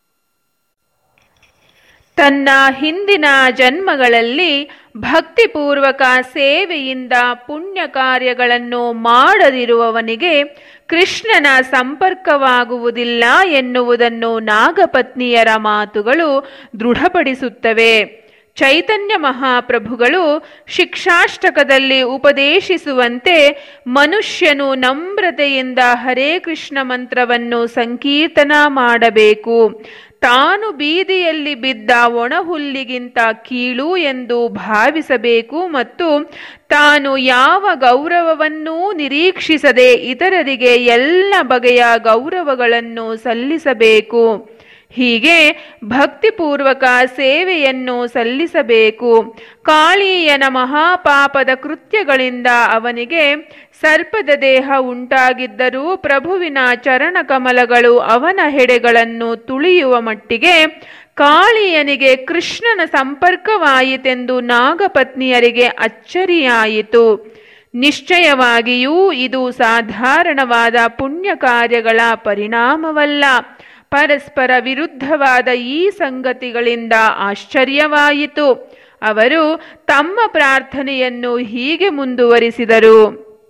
ತನ್ನ ಹಿಂದಿನ ಜನ್ಮಗಳಲ್ಲಿ ಭಕ್ತಿಪೂರ್ವಕ ಸೇವೆಯಿಂದ ಪುಣ್ಯ ಕಾರ್ಯಗಳನ್ನು ಮಾಡದಿರುವವನಿಗೆ ಕೃಷ್ಣನ ಸಂಪರ್ಕವಾಗುವುದಿಲ್ಲ ಎನ್ನುವುದನ್ನು ನಾಗಪತ್ನಿಯರ ಮಾತುಗಳು ದೃಢಪಡಿಸುತ್ತವೆ ಚೈತನ್ಯ ಮಹಾಪ್ರಭುಗಳು ಶಿಕ್ಷಾಷ್ಟಕದಲ್ಲಿ ಉಪದೇಶಿಸುವಂತೆ ಮನುಷ್ಯನು ನಮ್ರತೆಯಿಂದ ಹರೇ ಕೃಷ್ಣ ಮಂತ್ರವನ್ನು ಸಂಕೀರ್ತನ ಮಾಡಬೇಕು ತಾನು ಬೀದಿಯಲ್ಲಿ ಬಿದ್ದ ಒಣಹುಲ್ಲಿಗಿಂತ ಕೀಳು ಎಂದು ಭಾವಿಸಬೇಕು ಮತ್ತು ತಾನು ಯಾವ ಗೌರವವನ್ನೂ ನಿರೀಕ್ಷಿಸದೆ ಇತರರಿಗೆ ಎಲ್ಲ ಬಗೆಯ ಗೌರವಗಳನ್ನು ಸಲ್ಲಿಸಬೇಕು ಹೀಗೆ ಭಕ್ತಿಪೂರ್ವಕ ಸೇವೆಯನ್ನು ಸಲ್ಲಿಸಬೇಕು ಕಾಳೀಯನ ಮಹಾಪಾಪದ ಕೃತ್ಯಗಳಿಂದ ಅವನಿಗೆ ಸರ್ಪದ ದೇಹ ಉಂಟಾಗಿದ್ದರೂ ಪ್ರಭುವಿನ ಚರಣಕಮಲಗಳು ಅವನ ಹೆಡೆಗಳನ್ನು ತುಳಿಯುವ ಮಟ್ಟಿಗೆ ಕಾಳಿಯನಿಗೆ ಕೃಷ್ಣನ ಸಂಪರ್ಕವಾಯಿತೆಂದು ನಾಗಪತ್ನಿಯರಿಗೆ ಅಚ್ಚರಿಯಾಯಿತು ನಿಶ್ಚಯವಾಗಿಯೂ ಇದು ಸಾಧಾರಣವಾದ ಪುಣ್ಯ ಕಾರ್ಯಗಳ ಪರಿಣಾಮವಲ್ಲ ಪರಸ್ಪರ ವಿರುದ್ಧವಾದ ಈ ಸಂಗತಿಗಳಿಂದ ಆಶ್ಚರ್ಯವಾಯಿತು ಅವರು ತಮ್ಮ ಪ್ರಾರ್ಥನೆಯನ್ನು ಹೀಗೆ ಮುಂದುವರಿಸಿದರು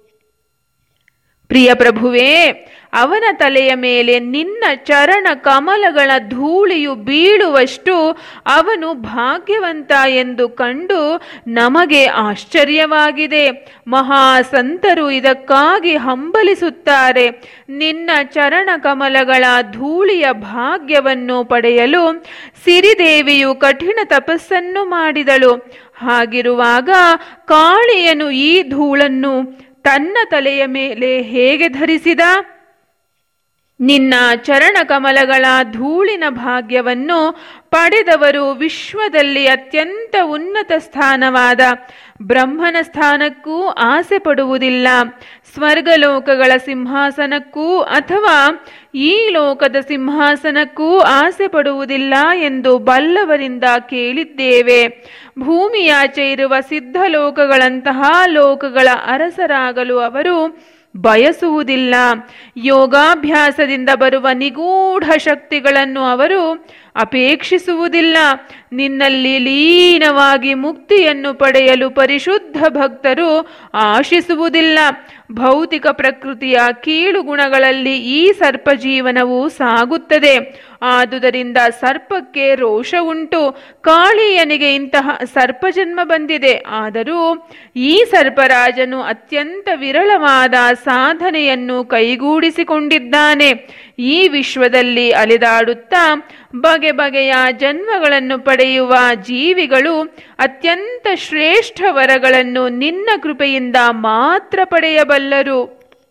ಪ್ರಿಯ ಪ್ರಭುವೇ ಅವನ ತಲೆಯ ಮೇಲೆ ನಿನ್ನ ಚರಣ ಕಮಲಗಳ ಧೂಳಿಯು ಬೀಳುವಷ್ಟು ಅವನು ಭಾಗ್ಯವಂತ ಎಂದು ಕಂಡು ನಮಗೆ ಆಶ್ಚರ್ಯವಾಗಿದೆ ಮಹಾಸಂತರು ಇದಕ್ಕಾಗಿ ಹಂಬಲಿಸುತ್ತಾರೆ ನಿನ್ನ ಚರಣ ಕಮಲಗಳ ಧೂಳಿಯ ಭಾಗ್ಯವನ್ನು ಪಡೆಯಲು ಸಿರಿದೇವಿಯು ಕಠಿಣ ತಪಸ್ಸನ್ನು ಮಾಡಿದಳು ಹಾಗಿರುವಾಗ ಕಾಳಿಯನು ಈ ಧೂಳನ್ನು ತನ್ನ ತಲೆಯ ಮೇಲೆ ಹೇಗೆ ಧರಿಸಿದ ನಿನ್ನ ಚರಣಕಮಲಗಳ ಧೂಳಿನ ಭಾಗ್ಯವನ್ನು ಪಡೆದವರು ವಿಶ್ವದಲ್ಲಿ ಅತ್ಯಂತ ಉನ್ನತ ಸ್ಥಾನವಾದ ಬ್ರಹ್ಮನ ಸ್ಥಾನಕ್ಕೂ ಆಸೆ ಪಡುವುದಿಲ್ಲ ಸ್ವರ್ಗಲೋಕಗಳ ಸಿಂಹಾಸನಕ್ಕೂ ಅಥವಾ ಈ ಲೋಕದ ಸಿಂಹಾಸನಕ್ಕೂ ಆಸೆ ಪಡುವುದಿಲ್ಲ ಎಂದು ಬಲ್ಲವರಿಂದ ಕೇಳಿದ್ದೇವೆ ಭೂಮಿಯಾಚೆ ಇರುವ ಸಿದ್ಧಲೋಕಗಳಂತಹ ಲೋಕಗಳ ಅರಸರಾಗಲು ಅವರು ಬಯಸುವುದಿಲ್ಲ ಯೋಗಾಭ್ಯಾಸದಿಂದ ಬರುವ ನಿಗೂಢ ಶಕ್ತಿಗಳನ್ನು ಅವರು ಅಪೇಕ್ಷಿಸುವುದಿಲ್ಲ ನಿನ್ನಲ್ಲಿ ಲೀನವಾಗಿ ಮುಕ್ತಿಯನ್ನು ಪಡೆಯಲು ಪರಿಶುದ್ಧ ಭಕ್ತರು ಆಶಿಸುವುದಿಲ್ಲ ಭೌತಿಕ ಪ್ರಕೃತಿಯ ಕೀಳು ಗುಣಗಳಲ್ಲಿ ಈ ಸರ್ಪ ಜೀವನವು ಸಾಗುತ್ತದೆ ಆದುದರಿಂದ ಸರ್ಪಕ್ಕೆ ರೋಷ ಉಂಟು ಕಾಳಿಯನಿಗೆ ಇಂತಹ ಸರ್ಪಜನ್ಮ ಬಂದಿದೆ ಆದರೂ ಈ ಸರ್ಪರಾಜನು ಅತ್ಯಂತ ವಿರಳವಾದ ಸಾಧನೆಯನ್ನು ಕೈಗೂಡಿಸಿಕೊಂಡಿದ್ದಾನೆ ಈ ವಿಶ್ವದಲ್ಲಿ ಅಲೆದಾಡುತ್ತಾ ಬಗೆ ಬಗೆಯ ಜನ್ಮಗಳನ್ನು ಪಡೆಯುವ ಜೀವಿಗಳು ಅತ್ಯಂತ ಶ್ರೇಷ್ಠ ವರಗಳನ್ನು ನಿನ್ನ ಕೃಪೆಯಿಂದ ಮಾತ್ರ ಪಡೆಯಬಲ್ಲರು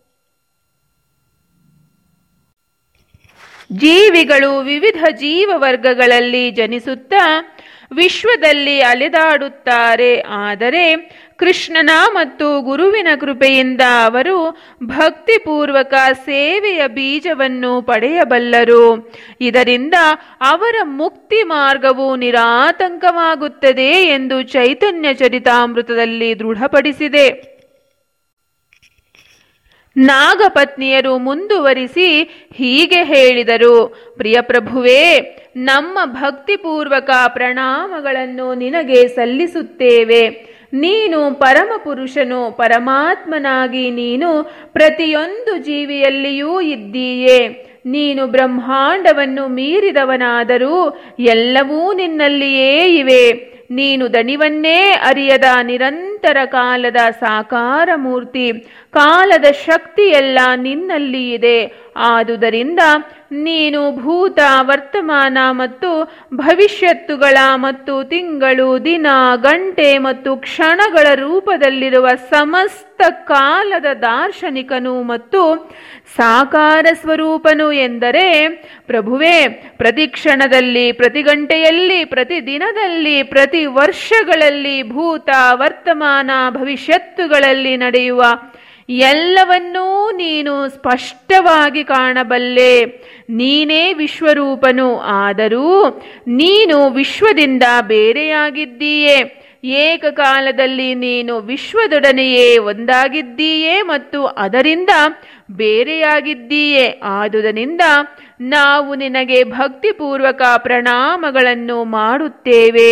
ಜೀವಿಗಳು ವಿವಿಧ ಜೀವ ವರ್ಗಗಳಲ್ಲಿ ಜನಿಸುತ್ತಾ ವಿಶ್ವದಲ್ಲಿ ಅಲೆದಾಡುತ್ತಾರೆ ಆದರೆ ಕೃಷ್ಣನ ಮತ್ತು ಗುರುವಿನ ಕೃಪೆಯಿಂದ ಅವರು ಭಕ್ತಿಪೂರ್ವಕ ಸೇವೆಯ ಬೀಜವನ್ನು ಪಡೆಯಬಲ್ಲರು ಇದರಿಂದ ಅವರ ಮುಕ್ತಿ ಮಾರ್ಗವು ನಿರಾತಂಕವಾಗುತ್ತದೆ ಎಂದು ಚೈತನ್ಯ ಚರಿತಾಮೃತದಲ್ಲಿ ದೃಢಪಡಿಸಿದೆ ನಾಗಪತ್ನಿಯರು ಮುಂದುವರಿಸಿ ಹೀಗೆ ಹೇಳಿದರು ಪ್ರಿಯಪ್ರಭುವೇ ನಮ್ಮ ಭಕ್ತಿಪೂರ್ವಕ ಪ್ರಣಾಮಗಳನ್ನು ನಿನಗೆ ಸಲ್ಲಿಸುತ್ತೇವೆ ನೀನು ಪರಮಪುರುಷನು ಪರಮಾತ್ಮನಾಗಿ ನೀನು ಪ್ರತಿಯೊಂದು ಜೀವಿಯಲ್ಲಿಯೂ ಇದ್ದೀಯೇ ನೀನು ಬ್ರಹ್ಮಾಂಡವನ್ನು ಮೀರಿದವನಾದರೂ ಎಲ್ಲವೂ ನಿನ್ನಲ್ಲಿಯೇ ಇವೆ ನೀನು ದಣಿವನ್ನೇ ಅರಿಯದ ನಿರಂತರ ಕಾಲದ ಸಾಕಾರ ಮೂರ್ತಿ ಕಾಲದ ಶಕ್ತಿಯೆಲ್ಲ ನಿನ್ನಲ್ಲಿ ಇದೆ ಆದುದರಿಂದ ನೀನು ಭೂತ ವರ್ತಮಾನ ಮತ್ತು ಭವಿಷ್ಯತ್ತುಗಳ ಮತ್ತು ತಿಂಗಳು ದಿನ ಗಂಟೆ ಮತ್ತು ಕ್ಷಣಗಳ ರೂಪದಲ್ಲಿರುವ ಸಮಸ್ತ ಕಾಲದ ದಾರ್ಶನಿಕನು ಮತ್ತು ಸಾಕಾರ ಸ್ವರೂಪನು ಎಂದರೆ ಪ್ರಭುವೇ ಪ್ರತಿ ಕ್ಷಣದಲ್ಲಿ ಪ್ರತಿ ಗಂಟೆಯಲ್ಲಿ ಪ್ರತಿ ದಿನದಲ್ಲಿ ಪ್ರತಿ ವರ್ಷಗಳಲ್ಲಿ ಭೂತ ವರ್ತಮಾನ ಭವಿಷ್ಯತ್ತುಗಳಲ್ಲಿ ನಡೆಯುವ ಎಲ್ಲವನ್ನೂ ನೀನು ಸ್ಪಷ್ಟವಾಗಿ ಕಾಣಬಲ್ಲೆ ನೀನೇ ವಿಶ್ವರೂಪನು ಆದರೂ ನೀನು ವಿಶ್ವದಿಂದ ಬೇರೆಯಾಗಿದ್ದೀಯೇ ಏಕಕಾಲದಲ್ಲಿ ನೀನು ವಿಶ್ವದೊಡನೆಯೇ ಒಂದಾಗಿದ್ದೀಯೇ ಮತ್ತು ಅದರಿಂದ ಬೇರೆಯಾಗಿದ್ದೀಯೇ ಆದುದರಿಂದ ನಾವು ನಿನಗೆ ಭಕ್ತಿಪೂರ್ವಕ ಪ್ರಣಾಮಗಳನ್ನು ಮಾಡುತ್ತೇವೆ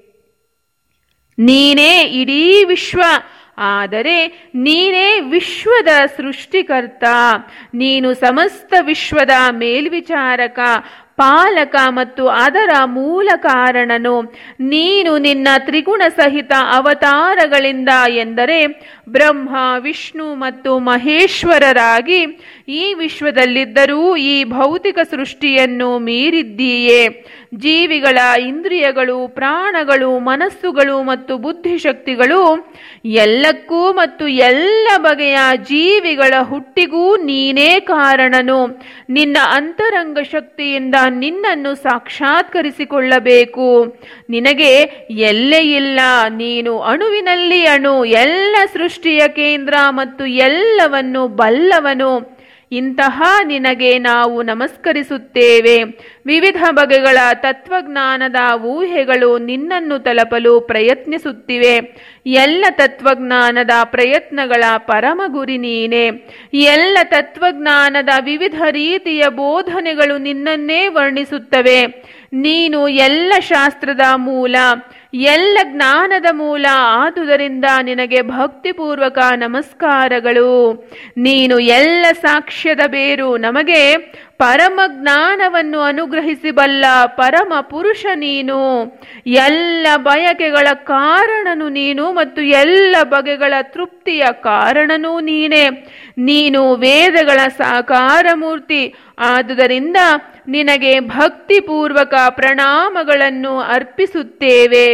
ನೀನೇ ಇಡೀ ವಿಶ್ವ ಆದರೆ ನೀನೇ ವಿಶ್ವದ ಸೃಷ್ಟಿಕರ್ತ ನೀನು ಸಮಸ್ತ ವಿಶ್ವದ ಮೇಲ್ವಿಚಾರಕ ಪಾಲಕ ಮತ್ತು ಅದರ ಮೂಲ ಕಾರಣನು ನೀನು ನಿನ್ನ ತ್ರಿಗುಣ ಸಹಿತ ಅವತಾರಗಳಿಂದ ಎಂದರೆ ಬ್ರಹ್ಮ ವಿಷ್ಣು ಮತ್ತು ಮಹೇಶ್ವರರಾಗಿ ಈ ವಿಶ್ವದಲ್ಲಿದ್ದರೂ ಈ ಭೌತಿಕ ಸೃಷ್ಟಿಯನ್ನು ಮೀರಿದ್ದೀಯೇ ಜೀವಿಗಳ ಇಂದ್ರಿಯಗಳು ಪ್ರಾಣಗಳು ಮನಸ್ಸುಗಳು ಮತ್ತು ಬುದ್ಧಿಶಕ್ತಿಗಳು ಎಲ್ಲಕ್ಕೂ ಮತ್ತು ಎಲ್ಲ ಬಗೆಯ ಜೀವಿಗಳ ಹುಟ್ಟಿಗೂ ನೀನೇ ಕಾರಣನು ನಿನ್ನ ಅಂತರಂಗ ಶಕ್ತಿಯಿಂದ ನಿನ್ನನ್ನು ಸಾಕ್ಷಾತ್ಕರಿಸಿಕೊಳ್ಳಬೇಕು ನಿನಗೆ ಎಲ್ಲೇ ಇಲ್ಲ ನೀನು ಅಣುವಿನಲ್ಲಿ ಅಣು ಎಲ್ಲ ಸೃಷ್ಟಿಯ ಕೇಂದ್ರ ಮತ್ತು ಎಲ್ಲವನ್ನು ಬಲ್ಲವನು ಇಂತಹ ನಿನಗೆ ನಾವು ನಮಸ್ಕರಿಸುತ್ತೇವೆ ವಿವಿಧ ಬಗೆಗಳ ತತ್ವಜ್ಞಾನದ ಊಹೆಗಳು ನಿನ್ನನ್ನು ತಲುಪಲು ಪ್ರಯತ್ನಿಸುತ್ತಿವೆ ಎಲ್ಲ ತತ್ವಜ್ಞಾನದ ಪ್ರಯತ್ನಗಳ ಪರಮ ಗುರಿ ನೀನೆ ಎಲ್ಲ ತತ್ವಜ್ಞಾನದ ವಿವಿಧ ರೀತಿಯ ಬೋಧನೆಗಳು ನಿನ್ನನ್ನೇ ವರ್ಣಿಸುತ್ತವೆ ನೀನು ಎಲ್ಲ ಶಾಸ್ತ್ರದ ಮೂಲ ಎಲ್ಲ ಜ್ಞಾನದ ಮೂಲ ಆದುದರಿಂದ ನಿನಗೆ ಭಕ್ತಿಪೂರ್ವಕ ನಮಸ್ಕಾರಗಳು ನೀನು ಎಲ್ಲ ಸಾಕ್ಷ್ಯದ ಬೇರು ನಮಗೆ ಪರಮ ಜ್ಞಾನವನ್ನು ಅನುಗ್ರಹಿಸಿಬಲ್ಲ ಪರಮ ಪುರುಷ ನೀನು ಎಲ್ಲ ಬಯಕೆಗಳ ಕಾರಣನು ನೀನು ಮತ್ತು ಎಲ್ಲ ಬಗೆಗಳ ತೃಪ್ತಿಯ ಕಾರಣನೂ ನೀನೆ ನೀನು ವೇದಗಳ ಸಾಕಾರ ಮೂರ್ತಿ ಆದುದರಿಂದ ನಿನಗೆ ಭಕ್ತಿಪೂರ್ವಕ ಪ್ರಣಾಮಗಳನ್ನು ಅರ್ಪಿಸುತ್ತೇವೆ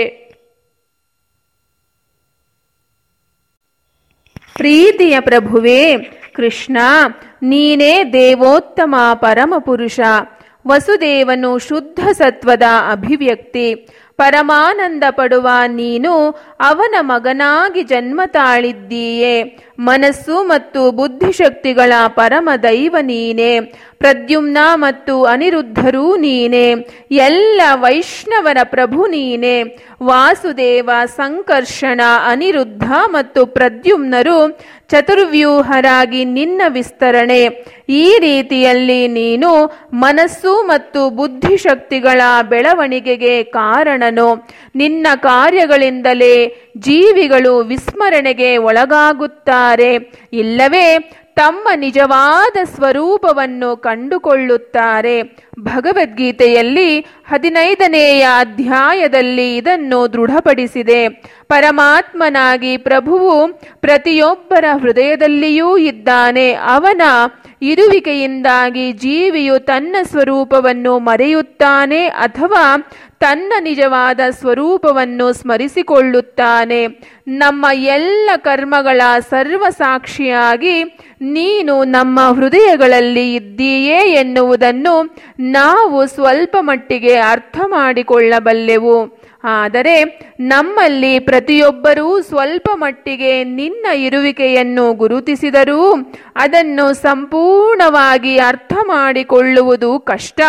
ಪ್ರೀತಿಯ ಪ್ರಭುವೇ ಕೃಷ್ಣ ನೀನೇ ದೇವೋತ್ತಮ ಪರಮಪುರುಷ ವಸುದೇವನು ಶುದ್ಧ ಸತ್ವದ ಅಭಿವ್ಯಕ್ತಿ ಪರಮಾನಂದ ಪಡುವ ನೀನು ಅವನ ಮಗನಾಗಿ ಜನ್ಮ ತಾಳಿದ್ದೀಯೇ ಮನಸ್ಸು ಮತ್ತು ಬುದ್ಧಿಶಕ್ತಿಗಳ ಪರಮ ದೈವ ನೀನೆ ಪ್ರದ್ಯುಮ್ನ ಮತ್ತು ಅನಿರುದ್ಧರೂ ನೀನೆ ಎಲ್ಲ ವೈಷ್ಣವರ ಪ್ರಭು ನೀನೆ ವಾಸುದೇವ ಸಂಕರ್ಷಣ ಅನಿರುದ್ಧ ಮತ್ತು ಪ್ರದ್ಯುಮ್ನರು ಚತುರ್ವ್ಯೂಹರಾಗಿ ನಿನ್ನ ವಿಸ್ತರಣೆ ಈ ರೀತಿಯಲ್ಲಿ ನೀನು ಮನಸ್ಸು ಮತ್ತು ಬುದ್ಧಿಶಕ್ತಿಗಳ ಬೆಳವಣಿಗೆಗೆ ಕಾರಣನು ನಿನ್ನ ಕಾರ್ಯಗಳಿಂದಲೇ ಜೀವಿಗಳು ವಿಸ್ಮರಣೆಗೆ ಒಳಗಾಗುತ್ತಾರೆ ಇಲ್ಲವೇ ತಮ್ಮ ನಿಜವಾದ ಸ್ವರೂಪವನ್ನು ಕಂಡುಕೊಳ್ಳುತ್ತಾರೆ ಭಗವದ್ಗೀತೆಯಲ್ಲಿ ಹದಿನೈದನೆಯ ಅಧ್ಯಾಯದಲ್ಲಿ ಇದನ್ನು ದೃಢಪಡಿಸಿದೆ ಪರಮಾತ್ಮನಾಗಿ ಪ್ರಭುವು ಪ್ರತಿಯೊಬ್ಬರ ಹೃದಯದಲ್ಲಿಯೂ ಇದ್ದಾನೆ ಅವನ ಇರುವಿಕೆಯಿಂದಾಗಿ ಜೀವಿಯು ತನ್ನ ಸ್ವರೂಪವನ್ನು ಮರೆಯುತ್ತಾನೆ ಅಥವಾ ತನ್ನ ನಿಜವಾದ ಸ್ವರೂಪವನ್ನು ಸ್ಮರಿಸಿಕೊಳ್ಳುತ್ತಾನೆ ನಮ್ಮ ಎಲ್ಲ ಕರ್ಮಗಳ ಸರ್ವಸಾಕ್ಷಿಯಾಗಿ ನೀನು ನಮ್ಮ ಹೃದಯಗಳಲ್ಲಿ ಇದ್ದೀಯೇ ಎನ್ನುವುದನ್ನು ನಾವು ಸ್ವಲ್ಪ ಮಟ್ಟಿಗೆ ಅರ್ಥ ಮಾಡಿಕೊಳ್ಳಬಲ್ಲೆವು ಆದರೆ ನಮ್ಮಲ್ಲಿ ಪ್ರತಿಯೊಬ್ಬರೂ ಸ್ವಲ್ಪ ಮಟ್ಟಿಗೆ ನಿನ್ನ ಇರುವಿಕೆಯನ್ನು ಗುರುತಿಸಿದರೂ ಅದನ್ನು ಸಂಪೂರ್ಣವಾಗಿ ಅರ್ಥ ಮಾಡಿಕೊಳ್ಳುವುದು ಕಷ್ಟ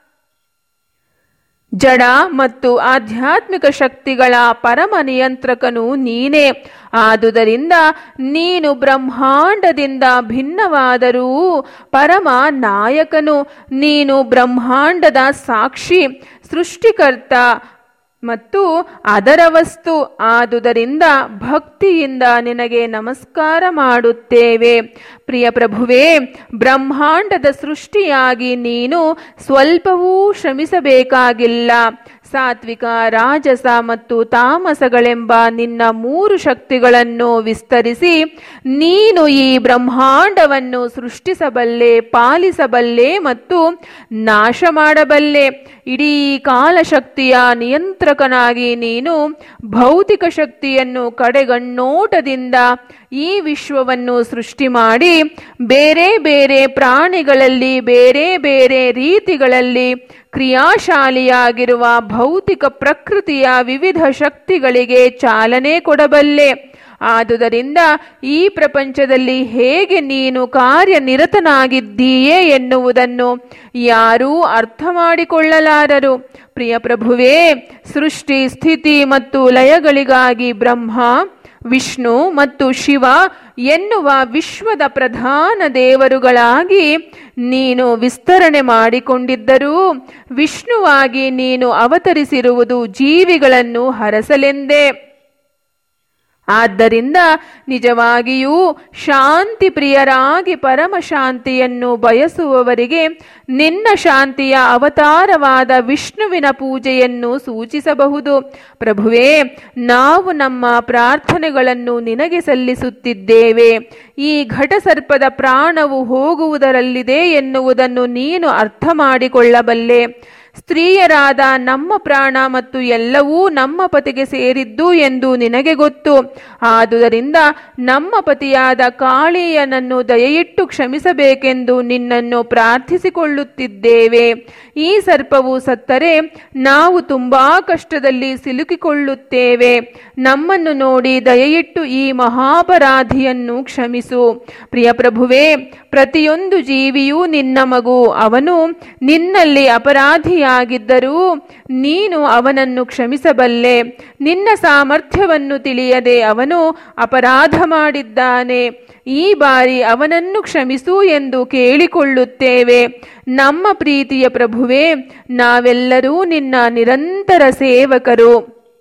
ಜಡ ಮತ್ತು ಆಧ್ಯಾತ್ಮಿಕ ಶಕ್ತಿಗಳ ಪರಮ ನಿಯಂತ್ರಕನು ನೀನೇ ಆದುದರಿಂದ ನೀನು ಬ್ರಹ್ಮಾಂಡದಿಂದ ಭಿನ್ನವಾದರೂ ಪರಮ ನಾಯಕನು ನೀನು ಬ್ರಹ್ಮಾಂಡದ ಸಾಕ್ಷಿ ಸೃಷ್ಟಿಕರ್ತ ಮತ್ತು ಅದರ ವಸ್ತು ಆದುದರಿಂದ ಭಕ್ತಿಯಿಂದ ನಿನಗೆ ನಮಸ್ಕಾರ ಮಾಡುತ್ತೇವೆ ಪ್ರಿಯ ಪ್ರಭುವೇ ಬ್ರಹ್ಮಾಂಡದ ಸೃಷ್ಟಿಯಾಗಿ ನೀನು ಸ್ವಲ್ಪವೂ ಶ್ರಮಿಸಬೇಕಾಗಿಲ್ಲ ಸಾತ್ವಿಕ ರಾಜಸ ಮತ್ತು ತಾಮಸಗಳೆಂಬ ನಿನ್ನ ಮೂರು ಶಕ್ತಿಗಳನ್ನು ವಿಸ್ತರಿಸಿ ನೀನು ಈ ಬ್ರಹ್ಮಾಂಡವನ್ನು ಸೃಷ್ಟಿಸಬಲ್ಲೆ ಪಾಲಿಸಬಲ್ಲೆ ಮತ್ತು ನಾಶ ಮಾಡಬಲ್ಲೆ ಇಡೀ ಕಾಲಶಕ್ತಿಯ ನಿಯಂತ್ರಕನಾಗಿ ನೀನು ಭೌತಿಕ ಶಕ್ತಿಯನ್ನು ಕಡೆಗಣ್ಣೋಟದಿಂದ ಈ ವಿಶ್ವವನ್ನು ಸೃಷ್ಟಿ ಮಾಡಿ ಬೇರೆ ಬೇರೆ ಪ್ರಾಣಿಗಳಲ್ಲಿ ಬೇರೆ ಬೇರೆ ರೀತಿಗಳಲ್ಲಿ ಕ್ರಿಯಾಶಾಲಿಯಾಗಿರುವ ಭೌತಿಕ ಪ್ರಕೃತಿಯ ವಿವಿಧ ಶಕ್ತಿಗಳಿಗೆ ಚಾಲನೆ ಕೊಡಬಲ್ಲೆ ಆದುದರಿಂದ ಈ ಪ್ರಪಂಚದಲ್ಲಿ ಹೇಗೆ ನೀನು ಕಾರ್ಯನಿರತನಾಗಿದ್ದೀಯೇ ಎನ್ನುವುದನ್ನು ಯಾರೂ ಅರ್ಥ ಮಾಡಿಕೊಳ್ಳಲಾರರು ಪ್ರಿಯ ಪ್ರಭುವೇ ಸೃಷ್ಟಿ ಸ್ಥಿತಿ ಮತ್ತು ಲಯಗಳಿಗಾಗಿ ಬ್ರಹ್ಮ ವಿಷ್ಣು ಮತ್ತು ಶಿವ ಎನ್ನುವ ವಿಶ್ವದ ಪ್ರಧಾನ ದೇವರುಗಳಾಗಿ ನೀನು ವಿಸ್ತರಣೆ ಮಾಡಿಕೊಂಡಿದ್ದರೂ ವಿಷ್ಣುವಾಗಿ ನೀನು ಅವತರಿಸಿರುವುದು ಜೀವಿಗಳನ್ನು ಹರಸಲೆಂದೇ ಆದ್ದರಿಂದ ನಿಜವಾಗಿಯೂ ಶಾಂತಿ ಪ್ರಿಯರಾಗಿ ಪರಮ ಶಾಂತಿಯನ್ನು ಬಯಸುವವರಿಗೆ ನಿನ್ನ ಶಾಂತಿಯ ಅವತಾರವಾದ ವಿಷ್ಣುವಿನ ಪೂಜೆಯನ್ನು ಸೂಚಿಸಬಹುದು ಪ್ರಭುವೇ ನಾವು ನಮ್ಮ ಪ್ರಾರ್ಥನೆಗಳನ್ನು ನಿನಗೆ ಸಲ್ಲಿಸುತ್ತಿದ್ದೇವೆ ಈ ಘಟಸರ್ಪದ ಪ್ರಾಣವು ಹೋಗುವುದರಲ್ಲಿದೆ ಎನ್ನುವುದನ್ನು ನೀನು ಅರ್ಥ ಮಾಡಿಕೊಳ್ಳಬಲ್ಲೆ ಸ್ತ್ರೀಯರಾದ ನಮ್ಮ ಪ್ರಾಣ ಮತ್ತು ಎಲ್ಲವೂ ನಮ್ಮ ಪತಿಗೆ ಸೇರಿದ್ದು ಎಂದು ನಿನಗೆ ಗೊತ್ತು ಆದುದರಿಂದ ನಮ್ಮ ಪತಿಯಾದ ಕಾಳಿಯನನ್ನು ದಯೆಯಿಟ್ಟು ಕ್ಷಮಿಸಬೇಕೆಂದು ನಿನ್ನನ್ನು ಪ್ರಾರ್ಥಿಸಿಕೊಳ್ಳುತ್ತಿದ್ದೇವೆ ಈ ಸರ್ಪವು ಸತ್ತರೆ ನಾವು ತುಂಬಾ ಕಷ್ಟದಲ್ಲಿ ಸಿಲುಕಿಕೊಳ್ಳುತ್ತೇವೆ ನಮ್ಮನ್ನು ನೋಡಿ ದಯೆಯಿಟ್ಟು ಈ ಮಹಾಪರಾಧಿಯನ್ನು ಕ್ಷಮಿಸು ಪ್ರಿಯ ಪ್ರಭುವೇ ಪ್ರತಿಯೊಂದು ಜೀವಿಯೂ ನಿನ್ನ ಮಗು ಅವನು ನಿನ್ನಲ್ಲಿ ಅಪರಾಧಿಯಾಗಿದ್ದರೂ ನೀನು ಅವನನ್ನು ಕ್ಷಮಿಸಬಲ್ಲೆ ನಿನ್ನ ಸಾಮರ್ಥ್ಯವನ್ನು ತಿಳಿಯದೆ ಅವನು ಅಪರಾಧ ಮಾಡಿದ್ದಾನೆ ಈ ಬಾರಿ ಅವನನ್ನು ಕ್ಷಮಿಸು ಎಂದು ಕೇಳಿಕೊಳ್ಳುತ್ತೇವೆ ನಮ್ಮ ಪ್ರೀತಿಯ ಪ್ರಭುವೇ ನಾವೆಲ್ಲರೂ ನಿನ್ನ ನಿರಂತರ ಸೇವಕರು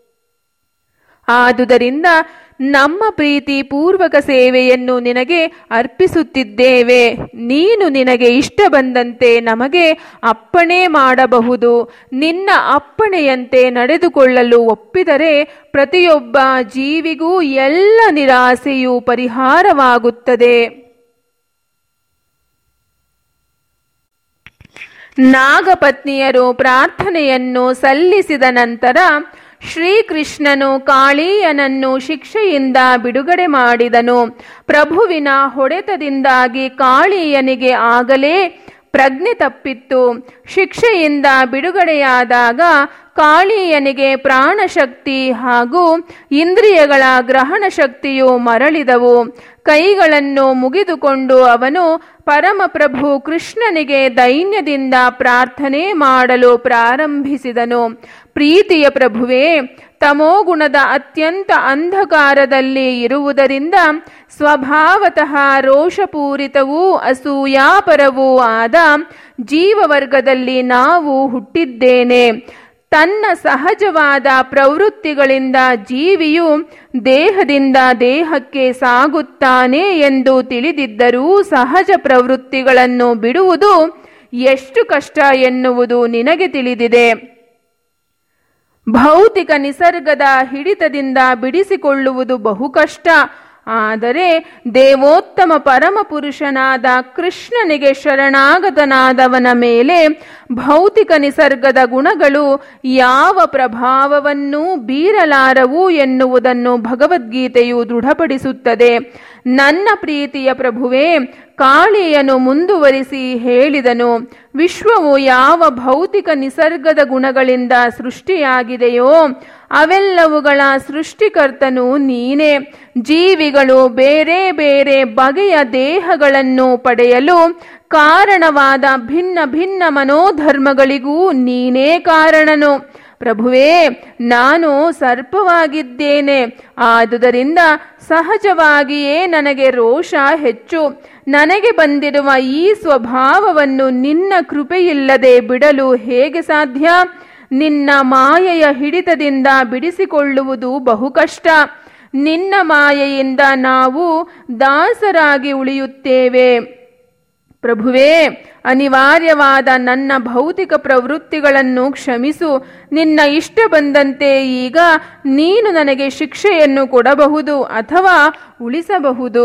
ಆದುದರಿಂದ ನಮ್ಮ ಪ್ರೀತಿ ಪೂರ್ವಕ ಸೇವೆಯನ್ನು ನಿನಗೆ ಅರ್ಪಿಸುತ್ತಿದ್ದೇವೆ ನೀನು ನಿನಗೆ ಇಷ್ಟ ಬಂದಂತೆ ನಮಗೆ ಅಪ್ಪಣೆ ಮಾಡಬಹುದು ನಿನ್ನ ಅಪ್ಪಣೆಯಂತೆ ನಡೆದುಕೊಳ್ಳಲು ಒಪ್ಪಿದರೆ ಪ್ರತಿಯೊಬ್ಬ ಜೀವಿಗೂ ಎಲ್ಲ ನಿರಾಸೆಯೂ ಪರಿಹಾರವಾಗುತ್ತದೆ ನಾಗಪತ್ನಿಯರು ಪ್ರಾರ್ಥನೆಯನ್ನು ಸಲ್ಲಿಸಿದ ನಂತರ ಶ್ರೀಕೃಷ್ಣನು ಕಾಳೀಯನನ್ನು ಶಿಕ್ಷೆಯಿಂದ ಬಿಡುಗಡೆ ಮಾಡಿದನು ಪ್ರಭುವಿನ ಹೊಡೆತದಿಂದಾಗಿ ಕಾಳೀಯನಿಗೆ ಆಗಲೇ ಪ್ರಜ್ಞೆ ತಪ್ಪಿತ್ತು ಶಿಕ್ಷೆಯಿಂದ ಬಿಡುಗಡೆಯಾದಾಗ ಕಾಳೀಯನಿಗೆ ಪ್ರಾಣಶಕ್ತಿ ಹಾಗೂ ಇಂದ್ರಿಯಗಳ ಗ್ರಹಣ ಶಕ್ತಿಯು ಮರಳಿದವು ಕೈಗಳನ್ನು ಮುಗಿದುಕೊಂಡು ಅವನು ಪರಮಪ್ರಭು ಕೃಷ್ಣನಿಗೆ ದೈನ್ಯದಿಂದ ಪ್ರಾರ್ಥನೆ ಮಾಡಲು ಪ್ರಾರಂಭಿಸಿದನು ಪ್ರೀತಿಯ ಪ್ರಭುವೇ ತಮೋಗುಣದ ಅತ್ಯಂತ ಅಂಧಕಾರದಲ್ಲಿ ಇರುವುದರಿಂದ ಸ್ವಭಾವತಃ ರೋಷಪೂರಿತವೂ ಅಸೂಯಾಪರವೂ ಆದ ಜೀವವರ್ಗದಲ್ಲಿ ನಾವು ಹುಟ್ಟಿದ್ದೇನೆ ತನ್ನ ಸಹಜವಾದ ಪ್ರವೃತ್ತಿಗಳಿಂದ ಜೀವಿಯು ದೇಹದಿಂದ ದೇಹಕ್ಕೆ ಸಾಗುತ್ತಾನೆ ಎಂದು ತಿಳಿದಿದ್ದರೂ ಸಹಜ ಪ್ರವೃತ್ತಿಗಳನ್ನು ಬಿಡುವುದು ಎಷ್ಟು ಕಷ್ಟ ಎನ್ನುವುದು ನಿನಗೆ ತಿಳಿದಿದೆ ಭೌತಿಕ ನಿಸರ್ಗದ ಹಿಡಿತದಿಂದ ಬಿಡಿಸಿಕೊಳ್ಳುವುದು ಬಹು ಕಷ್ಟ ಆದರೆ ದೇವೋತ್ತಮ ಪರಮಪುರುಷನಾದ ಕೃಷ್ಣನಿಗೆ ಶರಣಾಗತನಾದವನ ಮೇಲೆ ಭೌತಿಕ ನಿಸರ್ಗದ ಗುಣಗಳು ಯಾವ ಪ್ರಭಾವವನ್ನೂ ಬೀರಲಾರವು ಎನ್ನುವುದನ್ನು ಭಗವದ್ಗೀತೆಯು ದೃಢಪಡಿಸುತ್ತದೆ ನನ್ನ ಪ್ರೀತಿಯ ಪ್ರಭುವೇ ಕಾಳಿಯನು ಮುಂದುವರಿಸಿ ಹೇಳಿದನು ವಿಶ್ವವು ಯಾವ ಭೌತಿಕ ನಿಸರ್ಗದ ಗುಣಗಳಿಂದ ಸೃಷ್ಟಿಯಾಗಿದೆಯೋ ಅವೆಲ್ಲವುಗಳ ಸೃಷ್ಟಿಕರ್ತನು ನೀನೇ ಜೀವಿಗಳು ಬೇರೆ ಬೇರೆ ಬಗೆಯ ದೇಹಗಳನ್ನು ಪಡೆಯಲು ಕಾರಣವಾದ ಭಿನ್ನ ಭಿನ್ನ ಮನೋಧರ್ಮಗಳಿಗೂ ನೀನೇ ಕಾರಣನು ಪ್ರಭುವೇ ನಾನು ಸರ್ಪವಾಗಿದ್ದೇನೆ ಆದುದರಿಂದ ಸಹಜವಾಗಿಯೇ ನನಗೆ ರೋಷ ಹೆಚ್ಚು ನನಗೆ ಬಂದಿರುವ ಈ ಸ್ವಭಾವವನ್ನು ನಿನ್ನ ಕೃಪೆಯಿಲ್ಲದೆ ಬಿಡಲು ಹೇಗೆ ಸಾಧ್ಯ ನಿನ್ನ ಮಾಯೆಯ ಹಿಡಿತದಿಂದ ಬಿಡಿಸಿಕೊಳ್ಳುವುದು ಬಹು ಕಷ್ಟ ನಿನ್ನ ಮಾಯೆಯಿಂದ ನಾವು ದಾಸರಾಗಿ ಉಳಿಯುತ್ತೇವೆ ಪ್ರಭುವೇ ಅನಿವಾರ್ಯವಾದ ನನ್ನ ಭೌತಿಕ ಪ್ರವೃತ್ತಿಗಳನ್ನು ಕ್ಷಮಿಸು ನಿನ್ನ ಇಷ್ಟ ಬಂದಂತೆ ಈಗ ನೀನು ನನಗೆ ಶಿಕ್ಷೆಯನ್ನು ಕೊಡಬಹುದು ಅಥವಾ ಉಳಿಸಬಹುದು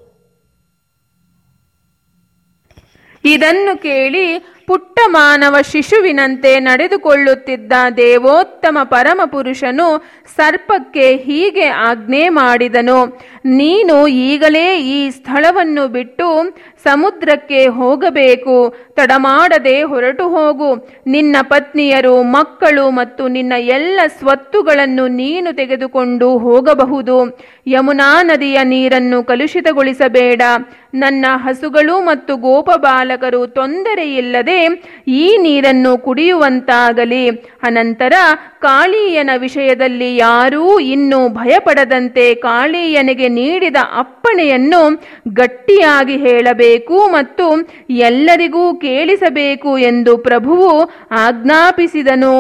ಇದನ್ನು ಕೇಳಿ ಪುಟ್ಟ ಮಾನವ ಶಿಶುವಿನಂತೆ ನಡೆದುಕೊಳ್ಳುತ್ತಿದ್ದ ದೇವೋತ್ತಮ ಪರಮಪುರುಷನು ಸರ್ಪಕ್ಕೆ ಹೀಗೆ ಆಜ್ಞೆ ಮಾಡಿದನು ನೀನು ಈಗಲೇ ಈ ಸ್ಥಳವನ್ನು ಬಿಟ್ಟು ಸಮುದ್ರಕ್ಕೆ ಹೋಗಬೇಕು ತಡಮಾಡದೆ ಹೊರಟು ಹೋಗು ನಿನ್ನ ಪತ್ನಿಯರು ಮಕ್ಕಳು ಮತ್ತು ನಿನ್ನ ಎಲ್ಲ ಸ್ವತ್ತುಗಳನ್ನು ನೀನು ತೆಗೆದುಕೊಂಡು ಹೋಗಬಹುದು ಯಮುನಾ ನದಿಯ ನೀರನ್ನು ಕಲುಷಿತಗೊಳಿಸಬೇಡ ನನ್ನ ಹಸುಗಳು ಮತ್ತು ಗೋಪಬಾಲಕರು ತೊಂದರೆಯಿಲ್ಲದೆ ಈ ನೀರನ್ನು ಕುಡಿಯುವಂತಾಗಲಿ ಅನಂತರ ಕಾಳೀಯನ ವಿಷಯದಲ್ಲಿ ಯಾರೂ ಇನ್ನೂ ಭಯಪಡದಂತೆ ಕಾಳೀಯನಿಗೆ ನೀಡಿದ ಅಪ್ಪಣೆಯನ್ನು ಗಟ್ಟಿಯಾಗಿ ಹೇಳಬೇಕು ಮತ್ತು ಎಲ್ಲರಿಗೂ ಕೇಳಿಸಬೇಕು ಎಂದು ಪ್ರಭುವು ಆಜ್ಞಾಪಿಸಿದನು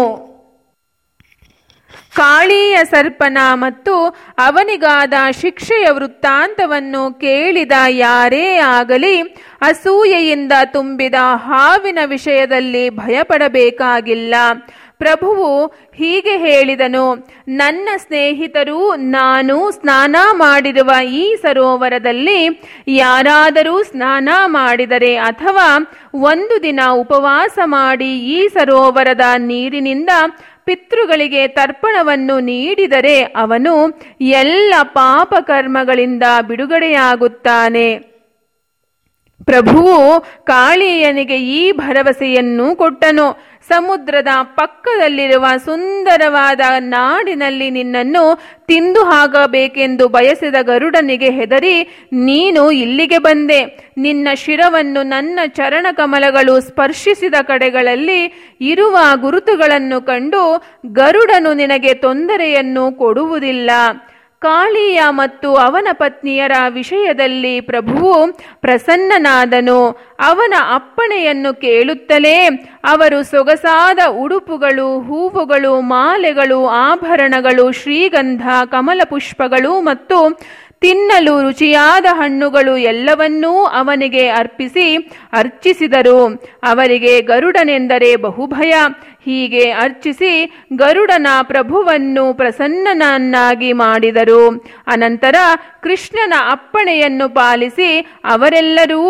ಕಾಳೀಯ ಸರ್ಪನ ಮತ್ತು ಅವನಿಗಾದ ಶಿಕ್ಷೆಯ ವೃತ್ತಾಂತವನ್ನು ಕೇಳಿದ ಯಾರೇ ಆಗಲಿ ಅಸೂಯೆಯಿಂದ ತುಂಬಿದ ಹಾವಿನ ವಿಷಯದಲ್ಲಿ ಭಯಪಡಬೇಕಾಗಿಲ್ಲ ಪ್ರಭುವು ಹೀಗೆ ಹೇಳಿದನು ನನ್ನ ಸ್ನೇಹಿತರು ನಾನು ಸ್ನಾನ ಮಾಡಿರುವ ಈ ಸರೋವರದಲ್ಲಿ ಯಾರಾದರೂ ಸ್ನಾನ ಮಾಡಿದರೆ ಅಥವಾ ಒಂದು ದಿನ ಉಪವಾಸ ಮಾಡಿ ಈ ಸರೋವರದ ನೀರಿನಿಂದ ಪಿತೃಗಳಿಗೆ ತರ್ಪಣವನ್ನು ನೀಡಿದರೆ ಅವನು ಎಲ್ಲ ಪಾಪಕರ್ಮಗಳಿಂದ ಬಿಡುಗಡೆಯಾಗುತ್ತಾನೆ ಪ್ರಭುವು ಕಾಳಿಯನಿಗೆ ಈ ಭರವಸೆಯನ್ನು ಕೊಟ್ಟನು ಸಮುದ್ರದ ಪಕ್ಕದಲ್ಲಿರುವ ಸುಂದರವಾದ ನಾಡಿನಲ್ಲಿ ನಿನ್ನನ್ನು ತಿಂದು ಹಾಕಬೇಕೆಂದು ಬಯಸಿದ ಗರುಡನಿಗೆ ಹೆದರಿ ನೀನು ಇಲ್ಲಿಗೆ ಬಂದೆ ನಿನ್ನ ಶಿರವನ್ನು ನನ್ನ ಚರಣಕಮಲಗಳು ಸ್ಪರ್ಶಿಸಿದ ಕಡೆಗಳಲ್ಲಿ ಇರುವ ಗುರುತುಗಳನ್ನು ಕಂಡು ಗರುಡನು ನಿನಗೆ ತೊಂದರೆಯನ್ನು ಕೊಡುವುದಿಲ್ಲ ಕಾಳಿಯ ಮತ್ತು ಅವನ ಪತ್ನಿಯರ ವಿಷಯದಲ್ಲಿ ಪ್ರಭುವು ಪ್ರಸನ್ನನಾದನು ಅವನ ಅಪ್ಪಣೆಯನ್ನು ಕೇಳುತ್ತಲೇ ಅವರು ಸೊಗಸಾದ ಉಡುಪುಗಳು ಹೂವುಗಳು ಮಾಲೆಗಳು ಆಭರಣಗಳು ಶ್ರೀಗಂಧ ಕಮಲ ಪುಷ್ಪಗಳು ಮತ್ತು ತಿನ್ನಲು ರುಚಿಯಾದ ಹಣ್ಣುಗಳು ಎಲ್ಲವನ್ನೂ ಅವನಿಗೆ ಅರ್ಪಿಸಿ ಅರ್ಚಿಸಿದರು ಅವರಿಗೆ ಗರುಡನೆಂದರೆ ಬಹುಭಯ ಹೀಗೆ ಅರ್ಚಿಸಿ ಗರುಡನ ಪ್ರಭುವನ್ನು ಪ್ರಸನ್ನನನ್ನಾಗಿ ಮಾಡಿದರು ಅನಂತರ ಕೃಷ್ಣನ ಅಪ್ಪಣೆಯನ್ನು ಪಾಲಿಸಿ ಅವರೆಲ್ಲರೂ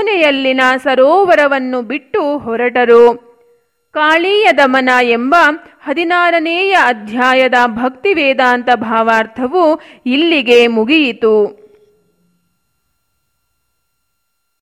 ಯಮುನೆಯಲ್ಲಿನ ಸರೋವರವನ್ನು ಬಿಟ್ಟು ಹೊರಟರು ಕಾಳೀಯ ದಮನ ಎಂಬ ಹದಿನಾರನೆಯ ಅಧ್ಯಾಯದ ಭಕ್ತಿ ವೇದಾಂತ ಭಾವಾರ್ಥವು ಇಲ್ಲಿಗೆ ಮುಗಿಯಿತು